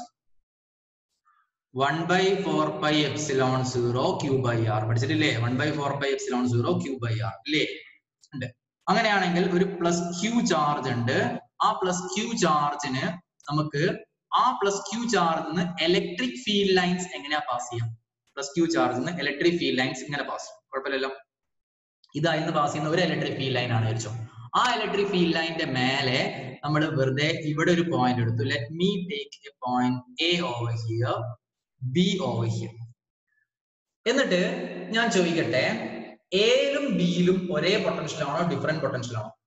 one by four by epsilon zero Q by R പഠിച്ചിട്ടില്ലേ one by four by epsilon zero Q by R ഇല്ലേ ഉണ്ട് അങ്ങനെയാണെങ്കിൽ ഒരു plus Q charge ഉണ്ട് ആ plus Q ചാർജിന് നമുക്ക് ആ പ്ലസ് ക്യൂ ചാർജിൽ നിന്ന് ഇലക്ട്രിക് ഫീൽഡ് ലൈൻസ് എങ്ങനെയാ പാസ് ചെയ്യാം പ്ലസ് ക്യൂ ചാർജിൽ നിന്ന് ഇലക്ട്രിക് ഫീൽഡ് ലൈൻസ് ഇങ്ങനെ പാസ് ചെയ്യും കുഴപ്പമില്ലല്ലോ ഇതായിരുന്നു പാസ് ചെയ്യുന്ന ഒരു ഇലക്ട്രിക് ഫീൽഡ് ലൈൻ ആണ് വെച്ചോ ആ ഇലക്ട്രിക് ഫീൽഡ് ലൈനിന്റെ മേലെ നമ്മൾ വെറുതെ ഇവിടെ ഒരു പോയിന്റ് എടുത്തു let me take a point A over here B over here എന്നിട്ട് ഞാൻ ചോദിക്കട്ടെ എയിലും ബിയിലും ഒരേ പൊട്ടൻഷ്യൽ ആണോ ഡിഫറെന്റ് പൊട്ടൻഷ്യൽ ആണോ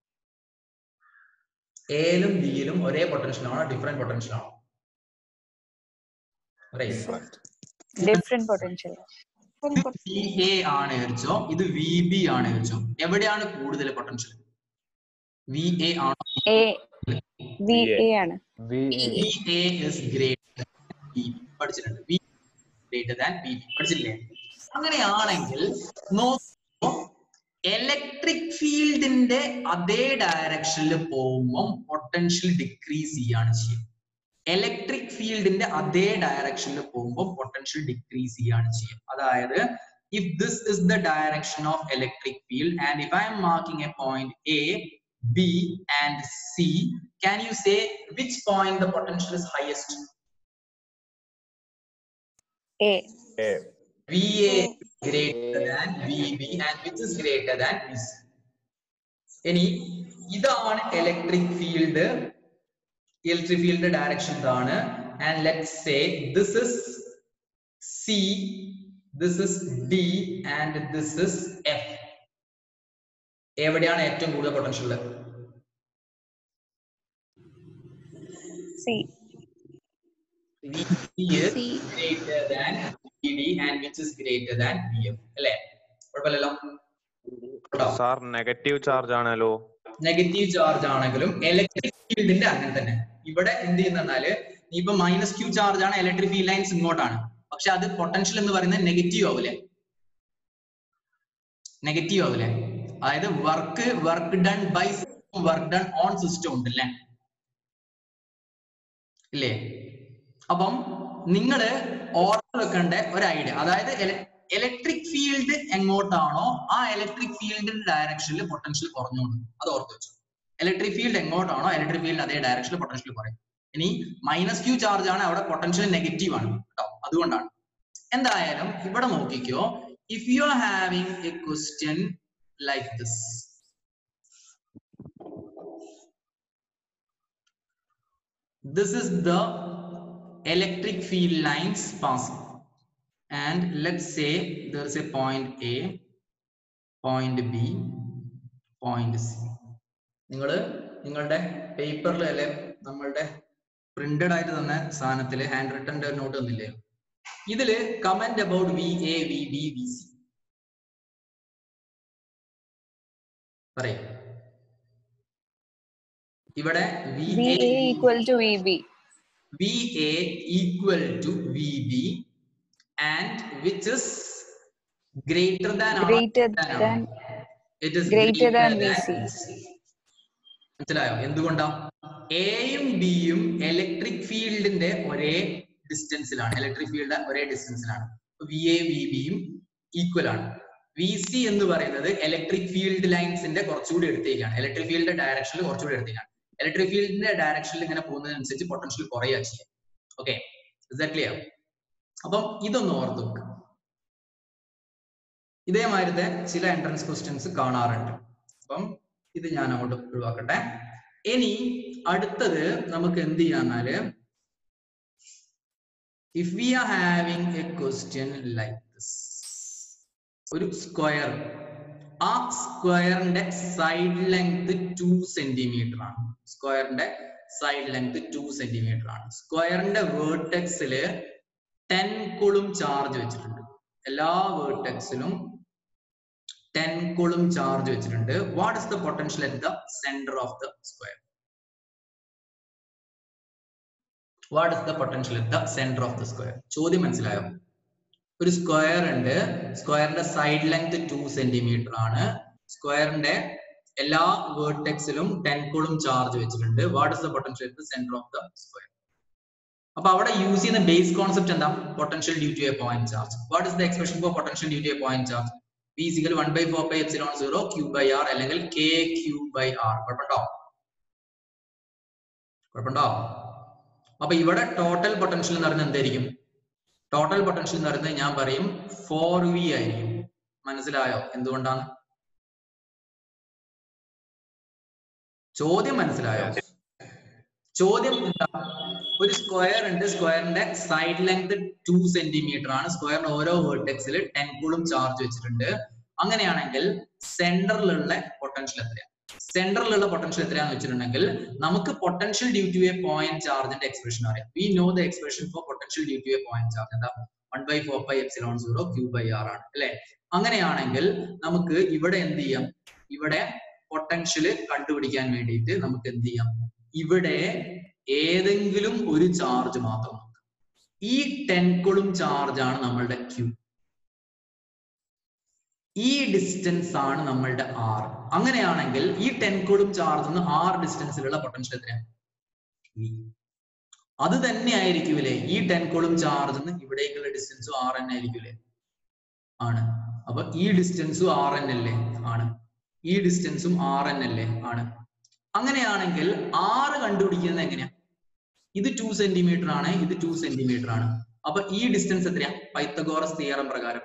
എയിലും ബിയിലും ഒരേ പൊട്ടൻഷ്യൽ ആണോ ഡിഫറെന്റ് പൊട്ടൻഷ്യൽ ആണോ ഡിഫറെന്റ് പൊട്ടൻഷ്യൽ വി എ ആണ് വെച്ചോ ഇത് വി ബി ആണ് വെച്ചോ എവിടെയാണ് കൂടുതൽ പൊട്ടൻഷ്യൽ വി എ ആണോ എ വി എ ആണ് V A is greater B പഠിച്ചിട്ടുണ്ട് V greater than B B പഠിച്ചില്ലേ അങ്ങനെയാണെങ്കിൽ നോക്കൂ ഇലക്ട്രിക് ഫീൽഡിന്റെ അതേ ഡയറക്ഷനിൽ പോകുമ്പോൾ പൊട്ടൻഷ്യൽ ഡിക്രീസ് ചെയ്യാണ് ചെയ്യുക ഇലക്ട്രിക് ഫീൽഡിന്റെ അതേ ഡയറക്ഷനിൽ പോകുമ്പോൾ പൊട്ടൻഷ്യൽ ഡിക്രീസ് ചെയ്യാണ് ചെയ്യുക അതായത് if this is the direction of electric field and if I'm marking a point A B and C can you say which point the potential is highest A va greater than vb and which is greater than vc ഇനി ഇതാണ് electric field electric field direction ഇതാണ് and let say this is C this is D and this is F എവിടെയാണ് ഏറ്റവും കൂടുതൽ potential ഉള്ളത് C VC is greater than VD and which is greater than VF അല്ലേ കുഴപ്പമില്ലല്ലോ sir negative charge ആണല്ലോ negative charge ആണെങ്കിലും electric ഫീൽഡിന്റെ അങ്ങനെ തന്നെ ഇവിടെ എന്ത് ചെയ്യുന്നാല് ഇപ്പൊ മൈനസ് ക്യൂ ചാർജ് ആണ് ഇലക്ട്രിക് ഫീൽഡ് ലൈൻസ് ഇങ്ങോട്ടാണ് പക്ഷെ അത് പൊട്ടൻഷ്യൽ എന്ന് പറയുന്നത് നെഗറ്റീവ് ആവില്ലേ നെഗറ്റീവ് ആവില്ലേ അതായത് work work done by work done on system ഉണ്ടല്ലേ ഇല്ലേ അപ്പം നിങ്ങൾ ഓർഡർ വെക്കേണ്ട ഒരു ഐഡിയ അതായത് ഇലക്ട്രിക് ഫീൽഡ് എങ്ങോട്ടാണോ ആ ഇലക്ട്രിക് ഫീൽഡിന്റെ ഡയറക്ഷനിൽ പൊട്ടൻഷ്യൽ കുറഞ്ഞോണ്ട് അത് ഓർത്ത് വെച്ചു ഇലക്ട്രിക് ഫീൽഡ് എങ്ങോട്ടാണോ ഇലക്ട്രിക് ഫീൽഡ് അതേ ഡയറക്ഷനിൽ പൊട്ടൻഷ്യൽ കുറയും ഇനി മൈനസ് ക്യൂ ചാർജ് ആണ് അവിടെ പൊട്ടൻഷ്യൽ നെഗറ്റീവ് ആണ് കേട്ടോ അതുകൊണ്ടാണ് എന്തായാലും ഇവിടെ നോക്കിക്കോ if you are having a question like this this is the electric field lines passing and let's say there is a point a point b point c നിങ്ങൾ നിങ്ങളുടെ പേപ്പറിൽ അല്ലെ നമ്മളുടെ പ്രിന്റഡ് ആയിട്ട് തന്ന സാധനത്തിൽ ഹാൻഡ് റിട്ടന്റെ നോട്ട് തന്നില്ലേ ഇതില് comment about V A V B V C പറയും ഇവിടെ V V A equal to V B VA equal to VB and which is greater than or greater than or than it is greater than than VC. മനസ്സിലായോ എന്തുകൊണ്ടാ എയും ബിയും electric ഫീൽഡിന്റെ ഒരേ ഡിസ്റ്റൻസിലാണ് electric field ഒരേ ഡിസ്റ്റൻസിലാണ് വി എ വി ബിയും equal ആണ് വി സി എന്ന് പറയുന്നത് ഇലക്ട്രിക് ഫീൽഡ് ലൈൻസിന്റെ കുറച്ചുകൂടി എടുത്തേക്കാണ് ഇലക്ട്രിക് ഫീൽഡിന്റെ ഡയറക്ഷനിൽ കുറച്ചുകൂടി എടുത്തേക്കാണ് ഇലക്ട്രിക് ഫീൽഡിന്റെ ഡയറക്ഷനിൽ ഇങ്ങനെ പോകുന്നതിനനുസരിച്ച് പൊട്ടൻഷ്യൽ കുറയുക ചെയ്യാം ഓക്കെ ക്ലിയർ അപ്പം ഇതൊന്ന് ഓർത്ത് വെക്കുക ഇതേമാതിരത്തെ ചില എൻട്രൻസ് ക്വസ്റ്റ്യൻസ് കാണാറുണ്ട് അപ്പം ഇത് ഞാൻ അങ്ങോട്ട് ഒഴിവാക്കട്ടെ ഇനി അടുത്തത് നമുക്ക് എന്ത് ചെയ്യാന്നാല് if we are having a question like this ഒരു സ്ക്വയർ ആ സ്ക്വയറിന്റെ സൈഡ് ലെങ്ത് ടു സെന്റിമീറ്റർ ആണ് സ്ക്വയറിന്റെ സൈഡ് ലെങ്ത് ടു സെന്റിമീറ്റർ ആണ് സ്ക്വയറിന്റെ വേർട്ടെക്സില് ടെൻ കുളും ചാർജ് വെച്ചിട്ടുണ്ട് എല്ലാ വേർട്ടെക്സിലും ടെൻ കുളും ചാർജ് വെച്ചിട്ടുണ്ട് what is the potential at the centre of the square what is the potential at the centre of the square ചോദ്യം മനസ്സിലായോ ഒരു സ്ക്വയർ ഉണ്ട് സ്ക്വയറിന്റെ സൈഡ് ലെങ്ത് ടു സെന്റിമീറ്റർ ആണ് സ്ക്വയറിന്റെ എല്ലാ വേർട്ടെക്സിലും ടെൻ കുളും ചാർജ് വെച്ചിട്ടുണ്ട് what is the potential at the centre of the square അപ്പൊ അവിടെ യൂസ് ചെയ്യുന്ന ബേസ് കോൺസെപ്റ്റ് എന്താ potential due to a point charge what is the expression for potential due to a point charge physical one by four by epsilon zero Q by R അല്ലെങ്കിൽ K Q by R കുഴപ്പമുണ്ടോ കുഴപ്പമുണ്ടോ അപ്പൊ ഇവിടെ total potential എന്ന് പറയുന്നത് എന്തായിരിക്കും total potential എന്ന് പറയുന്നത് ഞാൻ പറയും ഫോർ വി ആയിരിക്കും മനസ്സിലായോ എന്തുകൊണ്ടാണ് ചോദ്യം മനസ്സിലായോ ചോദ്യം എന്താ ഒരു സ്ക്വയർ ഉണ്ട് സ്ക്വയറിന്റെ സൈഡ് ലെങ്ത് ടു സെന്റിമീറ്റർ ആണ് സ്ക്വയറിന്റെ ഓരോ വേർട്ടെക്സിൽ ടെൻ കൂളും ചാർജ് വെച്ചിട്ടുണ്ട് അങ്ങനെയാണെങ്കിൽ സെന്ററിലുള്ള പൊട്ടൻഷ്യൽ എത്രയാണ് സെന്ററിലുള്ള പൊട്ടൻഷ്യൽ എത്രയാന്ന് വെച്ചിട്ടുണ്ടെങ്കിൽ നമുക്ക് potential due to a point ചാർജിന്റെ എക്സ്പ്രഷൻ അറിയാം we know the expression for potential due to a point charge എന്താ one by four by epsilon zero Q by R ആണ് അല്ലെ അങ്ങനെയാണെങ്കിൽ നമുക്ക് ഇവിടെ എന്ത് ചെയ്യാം ഇവിടെ പൊട്ടൻഷ്യൽ കണ്ടുപിടിക്കാൻ വേണ്ടിയിട്ട് നമുക്ക് എന്ത് ചെയ്യാം ഇവിടെ ഏതെങ്കിലും ഒരു ചാർജ് മാത്രം നോക്കാം ഈ ടെൻകുളും ചാർജ് ആണ് നമ്മളുടെ ക്യൂ ഈ ഡിസ്റ്റൻസ് ആണ് നമ്മളുടെ ആർ അങ്ങനെയാണെങ്കിൽ ഈ ടെൻകുളും ചാർജ് നിന്ന് ആർ ഡിസ്റ്റൻസിലുള്ള പൊട്ടൻഷ്യൽ എത്രയാണ് V. അത് തന്നെ ആയിരിക്കൂലേ ഈ ടെൻകുളും ചാർജ് നിന്ന് ഇവിടേക്കുള്ള ഡിസ്റ്റൻസും ആർ എൻ ആയിരിക്കൂലേ ആണ് അപ്പൊ ഈ ഡിസ്റ്റൻസും ആർ എൻ അല്ലേ ആണ് ഈ ഡിസ്റ്റൻസും ആർ എൻ അല്ലേ ആണ് അങ്ങനെയാണെങ്കിൽ ആറ് കണ്ടുപിടിക്കുന്നത് എങ്ങനെയാ ഇത് ടു സെന്റിമീറ്റർ ആണ് ഇത് ടു സെന്റിമീറ്റർ ആണ് അപ്പൊ ഈ ഡിസ്റ്റൻസ് എത്രയാ പൈത്തഗോറസ് തിയറം പ്രകാരം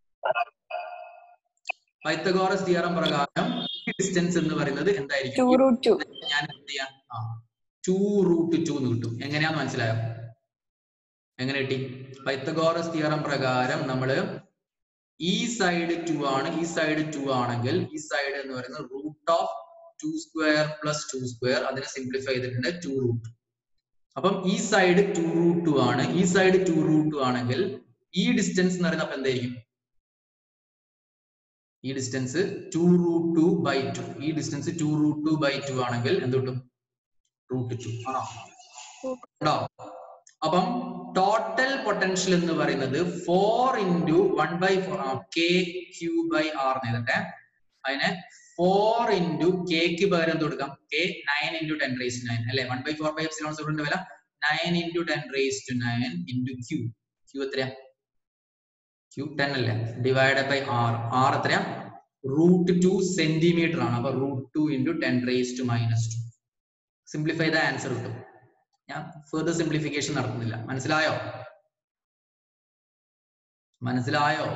പൈത്തഗോറസ് തിയറം പ്രകാരം ഈ ഡിസ്റ്റൻസ് എന്ന് പറയുന്നത് ടു എന്തായിരിക്കും റൂട്ട് ടു ഞാൻ എന്ത് ചെയ്യാം ആ ടു റൂട്ട് ടു എന്ന് കിട്ടും എങ്ങനെയാന്ന് മനസ്സിലായോ എങ്ങനെ കിട്ടി പൈത്തഗോറസ് തിയറം പ്രകാരം നമ്മള് ഈ സൈഡ് ടു ആണ് ഈ സൈഡ് ടു ആണെങ്കിൽ ഈ സൈഡ് എന്ന് പറയുന്നത് root of two square plus two square അതിനെ സിംപ്ലിഫൈ ചെയ്തിട്ടുണ്ട് ടു റൂട്ട് അപ്പം ഈ സൈഡ് ടു റൂട്ട് ടു ആണ് ഈ സൈഡ് ടു റൂട്ട് ടു ആണെങ്കിൽ ഈ ഡിസ്റ്റൻസ് എന്ന് പറയുന്നത് അപ്പൊ എന്തായിരിക്കും ഈ distance two root two by two ഈ distance two root two by two ആണെങ്കിൽ എന്ത് കിട്ടും റൂട്ട് ടു ആണോ ഉണ്ടോ അപ്പം ടോട്ടൽ പൊട്ടൻഷ്യൽ എന്ന് പറയുന്നത് four into one by four K Q by R എഴുതട്ടെ അതിനെ ഫോർ ഇൻറ്റു കെക്ക് പകരം എന്ത് കൊടുക്കാം K nine into ten raise nine അല്ലെ one by four by epsilon സീറോന്റെ വില nine into ten raise to nine into Q Q എത്രയാ ക്യൂ ടെൻ അല്ലേ ഡിവൈഡ് ബൈ ആർ ആർ എത്രയാ റൂട്ട് ടു സെന്റിമീറ്റർ ആണ് അപ്പൊ root two into ten raise to minus two simplify the answer കിട്ടും ഞാൻ further simplification നടത്തുന്നില്ല മനസ്സിലായോ മനസ്സിലായോ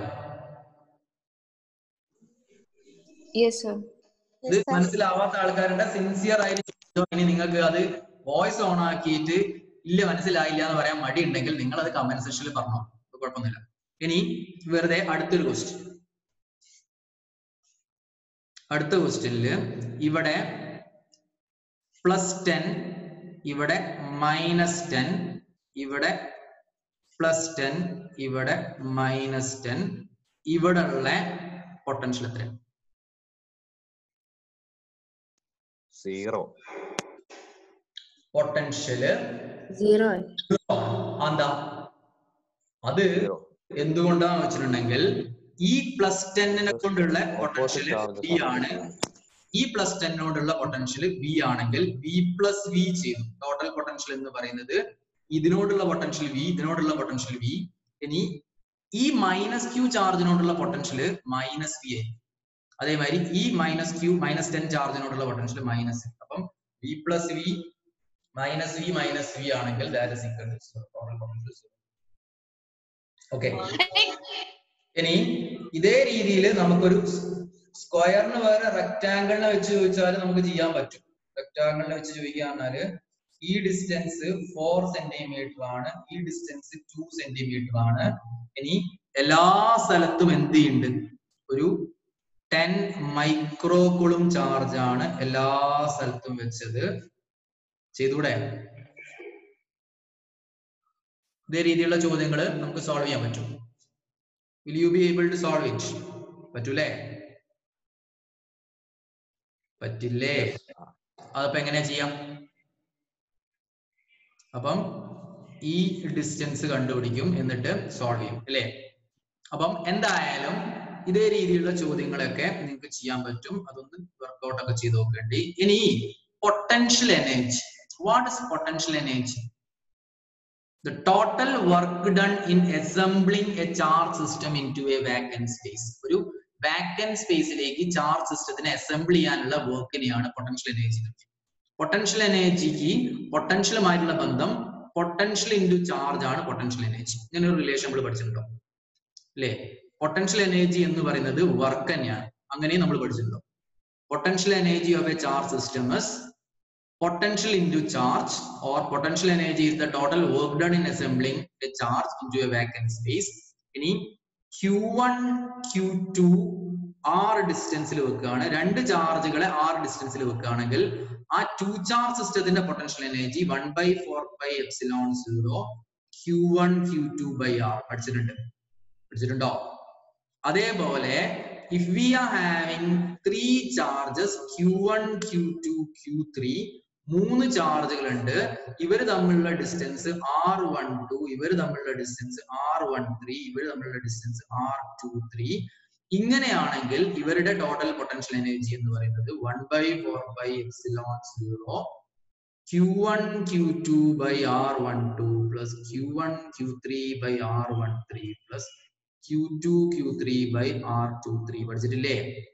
യെസ് സർ ഇത് മനസ്സിലാവാത്ത ആൾക്കാരുടെ സിൻസിയർ ആയിട്ട് ഇനി നിങ്ങൾക്ക് അത് വോയിസ് ഓൺ ആക്കിയിട്ട് ഇല്ല മനസ്സിലായില്ല എന്ന് പറയാൻ മടി ഉണ്ടെങ്കിൽ നിങ്ങൾ അത് കമന്റ് സെക്ഷനിൽ പറഞ്ഞോ അത് കുഴപ്പമൊന്നുമില്ല ഇനി വെറുതെ അടുത്തൊരു ക്വസ്റ്റ്യൻ അടുത്ത ക്വസ്റ്റ്യനില് ഇവിടെ പ്ലസ് ടെൻ ഇവിടെ മൈനസ് ടെൻ ഇവിടെ പ്ലസ് ടെൻ ഇവിടെ മൈനസ് ടെൻ ഇവിടെ ഉള്ള പൊട്ടൻഷ്യൽ എത്രയാണ് സീറോ പൊട്ടൻഷ്യല് സീറോ എന്താ അത് സീറോ എന്തുകൊണ്ടാന്ന് വെച്ചിട്ടുണ്ടെങ്കിൽ ഈ പ്ലസ് ടെന്നിനെ കൊണ്ടുള്ള പൊട്ടൻഷ്യൽ ചാർജ് ബി ആണ് ഈ പ്ലസ് ടെന്നോടുള്ള പൊട്ടൻഷ്യൽ ബി ആണെങ്കിൽ ബി പ്ലസ് വി ചെയ്തു ടോട്ടൽ പൊട്ടൻഷ്യൽ എന്ന് പറയുന്നത് ഇതിനോടുള്ള പൊട്ടൻഷ്യൽ വി ഇതിനോടുള്ള പൊട്ടൻഷ്യൽ വി ഇനി ഈ മൈനസ് ക്യൂ ചാർജിനോടുള്ള പൊട്ടൻഷ്യൽ മൈനസ് വി ആയി അതേമാതിരി ഈ മൈനസ് ക്യൂ മൈനസ് ടെൻ ചാർജിനോടുള്ള പൊട്ടൻഷ്യൽ മൈനസ് അപ്പം V plus V minus V minus V ആണെങ്കിൽ that is equal to total potential okay ഇനി ഇതേ രീതിയിൽ നമുക്കൊരു സ്ക്വയറിന് പകരം റെക്ടാങ്കിളിനെ വെച്ച് ചോദിച്ചാൽ നമുക്ക് ചെയ്യാൻ പറ്റും റെക്ടാങ്കിളിനെ വെച്ച് ചോദിക്കാന്നാല് ഈ ഡിസ്റ്റൻസ് ഫോർ സെന്റിമീറ്റർ ആണ് ഈ ഡിസ്റ്റൻസ് ടു സെന്റിമീറ്റർ ആണ് ഇനി എല്ലാ സ്ഥലത്തും എന്ത് ചെയ്യുന്നുണ്ട് ഒരു ടെൻ മൈക്രോകുളും ചാർജ് ആണ് എല്ലാ സ്ഥലത്തും വെച്ചത് ചെയ്തൂടെ ഇതേ രീതിയിലുള്ള ചോദ്യങ്ങൾ നമുക്ക് സോൾവ് ചെയ്യാൻ പറ്റും will you be able to solve it പറ്റൂലേ പറ്റില്ലേ അതപ്പോ എങ്ങനെയാ ചെയ്യാം അപ്പം ഈ ഡിസ്റ്റൻസ് കണ്ടുപിടിക്കും എന്നിട്ട് സോൾവ് ചെയ്യും അല്ലേ അപ്പം എന്തായാലും ഇതേ രീതിയിലുള്ള ചോദ്യങ്ങളൊക്കെ നിങ്ങൾക്ക് ചെയ്യാൻ പറ്റും അതൊന്ന് വർക്ക്ഔട്ട് ഒക്കെ ചെയ്ത് നോക്കേണ്ടി ഇനി potential energy what is potential energy the total work done in assembling a charge system into a vacant space ഒരു വാക്കന്റ് സ്പേസിലേക്ക് ചാർജ് സിസ്റ്റത്തിനെ അസംബിൾ ചെയ്യാനുള്ള വർക്കിനെയാണ് പൊട്ടൻഷ്യൽ എനർജി പൊട്ടൻഷ്യൽ എനർജിക്ക് പൊട്ടൻഷ്യലുമായിട്ടുള്ള ബന്ധം പൊട്ടൻഷ്യൽ ഇൻറ്റു ചാർജ് ആണ് പൊട്ടൻഷ്യൽ എനർജി ഇങ്ങനെ ഒരു റിലേഷൻ നമ്മൾ പഠിച്ചിട്ടുണ്ടോ അല്ലേ പൊട്ടൻഷ്യൽ എനർജി എന്ന് പറയുന്നത് വർക്ക് തന്നെയാണ് അങ്ങനെയും നമ്മൾ പഠിച്ചിട്ടുണ്ടോ potential energy of a charge system potential into charge or potential energy is the total work done in assembling a charge into a vacant space ഇനി Q1 Q2 ആറ് ഡിസ്റ്റൻസിൽ വെക്കുകയാണ് രണ്ട് ചാർജുകളെ ആറ് ഡിസ്റ്റൻസിൽ വെക്കുകയാണെങ്കിൽ ആ ടു ചാർജ് സിസ്റ്റത്തിന്റെ potential energy one by four by epsilon zero Q one Q two by R പഠിച്ചിട്ടുണ്ട് പഠിച്ചിട്ടുണ്ടോ അതേപോലെ if we are having three charges Q one Q two Q three മൂന്ന് ചാർജുകൾ ഉണ്ട് ഇവർ തമ്മിലുള്ള ഡിസ്റ്റൻസ് ആർ വൺ ടു ഇവർ തമ്മിലുള്ള ഡിസ്റ്റൻസ് ആർ വൺ ത്രീ ഇവർ തമ്മിലുള്ള ഡിസ്റ്റൻസ് ആർ ടു ത്രീ ഇങ്ങനെയാണെങ്കിൽ ഇവരുടെ ടോട്ടൽ പൊട്ടൻഷ്യൽ എനർജി എന്ന് പറയുന്നത് one by four by epsilon zero Q one Q two by R one two plus Q one Q three by R one three plus Q two Q three by R two three പഠിച്ചിട്ടില്ലേ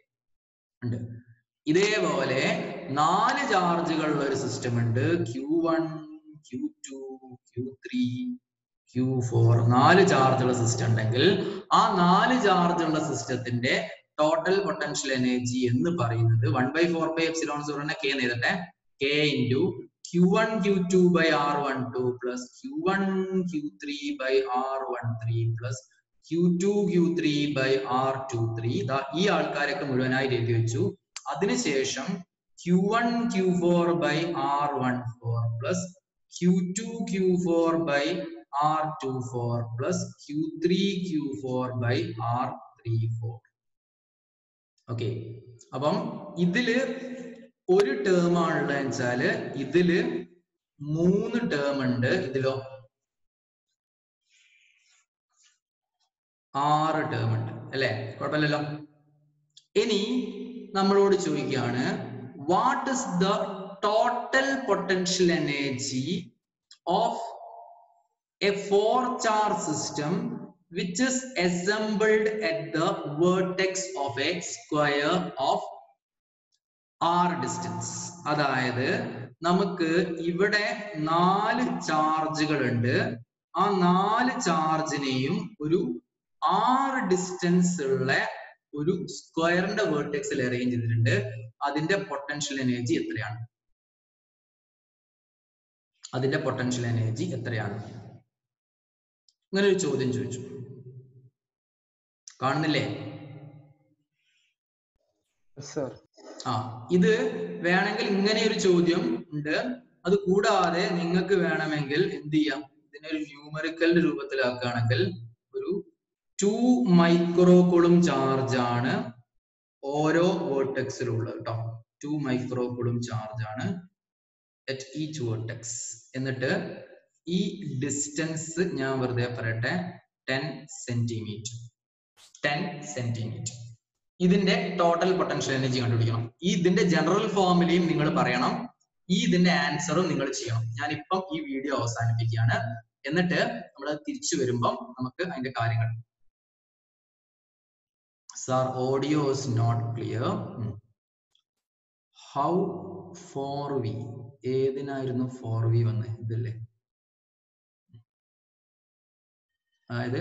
ഉണ്ട് ഇതേപോലെ നാല് ചാർജുകളുള്ള ഒരു system ഉണ്ട് Q one Q two Q three Q four നാല് ചാർജുള്ള system ഉണ്ടെങ്കിൽ ആ നാല് ചാർജുള്ള സിസ്റ്റത്തിന്റെ ടോട്ടൽ പൊട്ടൻഷ്യൽ എനർജി എന്ന് പറയുന്നത് one by four by epsilon സീറോനെ കെ എഴുതട്ടെ K into Q one Q two by R one two plus Q one Q three by R one three plus Q two Q three by R two three ഈ ആൾക്കാരൊക്കെ മുഴുവനായി എഴുതി വെച്ചു അതിനുശേഷം Q one Q four by R one four plus Q two Q four by R two four plus Q three Q four by R three four okay അപ്പം ഇതില് ഒരു term ആണുള്ളത് വെച്ചാല് ഇതില് മൂന്ന് ടേം ഉണ്ട് ഇതിലോ ആറ് ടേം ഉണ്ട് അല്ലെ കുഴപ്പമില്ലല്ലോ ഇനി നമ്മളോട് ചോദിക്കുകയാണ് what is the total potential energy of a four charge system which is assembled at the vertex of a square of r distance അതായത് നമുക്ക് ഇവിടെ നാല് ചാർജുകൾ ഉണ്ട് ആ നാല് ചാർജിനെയും ഒരു ആറ് ഡിസ്റ്റൻസ് ഉള്ള ഒരു സ്ക്വയറിന്റെ വേർട്ടെക്സിൽ അറേഞ്ച് ചെയ്തിട്ടുണ്ട് അതിന്റെ പൊട്ടൻഷ്യൽ എനർജി എത്രയാണ് അതിന്റെ പൊട്ടൻഷ്യൽ എനർജി എത്രയാണ് ഇങ്ങനെ ഒരു ചോദ്യം ചോദിച്ചു കാണുന്നില്ലേ സർ ആ ഇത് വേണമെങ്കിൽ ഇങ്ങനെ ഒരു ചോദ്യം ഉണ്ട് അത് കൂടാതെ നിങ്ങൾക്ക് വേണമെങ്കിൽ എന്ത് ചെയ്യാം ഇതിനൊരു ന്യൂമറിക്കലിന്റെ രൂപത്തിലാക്കുകയാണെങ്കിൽ ഒരു ടു മൈക്രോകുളും ചാർജ് ആണ് ഓരോ വേർട്ടെക്സിലുള്ളത് കേട്ടോ ടു മൈക്രോകുളും ചാർജ് ആണ് അറ്റ് ഈച്ച് വേർട്ടെക്സ് എന്നിട്ട് ഈ ഡിസ്റ്റൻസ് ഞാൻ വെറുതെ പറയട്ടെ ടെൻ സെന്റിമീറ്റർ ടെൻ സെന്റിമീറ്റർ ഇതിന്റെ ടോട്ടൽ പൊട്ടൻഷ്യൽ എനർജി കണ്ടുപിടിക്കണം ഈ ഇതിന്റെ ജനറൽ ഫോമിലെയും നിങ്ങൾ പറയണം ഈ ഇതിന്റെ ആൻസറും നിങ്ങൾ ചെയ്യണം ഞാൻ ഇപ്പം ഈ വീഡിയോ അവസാനിപ്പിക്കുകയാണ് എന്നിട്ട് നമ്മൾ തിരിച്ചു വരുമ്പം നമുക്ക് അതിന്റെ കാര്യങ്ങൾ sir audio is not clear how four V ഏതിനായിരുന്നു ഫോർ വി വന്ന് ഇതല്ലേ അതായത്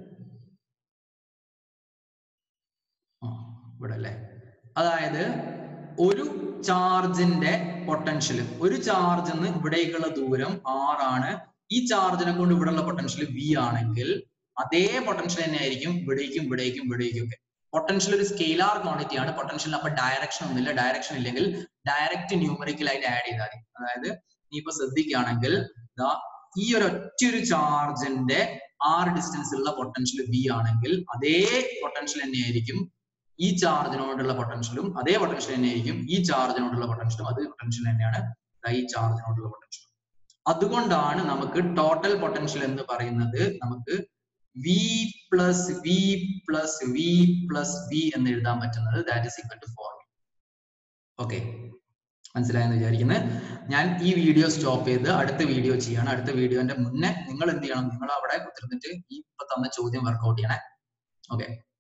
ആ, ഇവിടെ അല്ലേ അതായത് ഒരു ചാർജിന്റെ പൊട്ടൻഷ്യൽ ഒരു ചാർജ് നിന്ന് ഇവിടേക്കുള്ള ദൂരം ആർ ആണ് ഈ ചാർജിനെ കൊണ്ട് ഇവിടെയുള്ള പൊട്ടൻഷ്യൽ വി ആണെങ്കിൽ അതേ പൊട്ടൻഷ്യൽ തന്നെ ആയിരിക്കും ഇവിടേക്കും ഇവിടേക്കും ഇവിടേക്കും ഒക്കെ പൊട്ടൻഷ്യൽ ഒരു സ്കെയിലാർ ക്വാണ്ടിറ്റി ആണ് പൊട്ടൻഷ്യൽ അപ്പൊ ഡയറക്ഷൻ ഒന്നുമില്ല ഡയറക്ഷൻ ഇല്ലെങ്കിൽ ഡയറക്റ്റ് ന്യൂമറിക്കൽ ആയിട്ട് ആഡ് ചെയ്താൽ മതി അതായത് നീ ഇപ്പൊ ശ്രദ്ധിക്കുകയാണെങ്കിൽ ദാ ഈ ഒരു ഒറ്റയൊരു ചാർജിന്റെ ആർ ഡിസ്റ്റൻസ് ഉള്ള പൊട്ടൻഷ്യൽ ബി ആണെങ്കിൽ അതേ പൊട്ടൻഷ്യൽ തന്നെയായിരിക്കും ഈ ചാർജിനോടുള്ള പൊട്ടൻഷ്യലും അതേ പൊട്ടൻഷ്യൽ തന്നെയായിരിക്കും ഈ ചാർജിനോടുള്ള പൊട്ടൻഷ്യലും അതേ പൊട്ടൻഷ്യൽ തന്നെയാണ് ദാ ഈ ചാർജിനോടുള്ള പൊട്ടൻഷ്യൽ അതുകൊണ്ടാണ് നമുക്ക് ടോട്ടൽ പൊട്ടൻഷ്യൽ എന്ന് പറയുന്നത് നമുക്ക് V plus V plus V plus V എന്ന് എഴുതാൻ പറ്റുന്നത് that is equal to four okay മനസ്സിലായെന്ന് വിചാരിക്കുന്നത് ഞാൻ ഈ വീഡിയോ സ്റ്റോപ്പ് ചെയ്ത് അടുത്ത വീഡിയോ ചെയ്യണം അടുത്ത വീഡിയോന്റെ മുന്നേ നിങ്ങൾ എന്ത് ചെയ്യണം നിങ്ങൾ അവിടെ കുത്തിരുന്നിട്ട് ഈ ഇപ്പൊ തന്ന ചോദ്യം വർക്ക്ഔട്ട് ചെയ്യണേ ഓക്കെ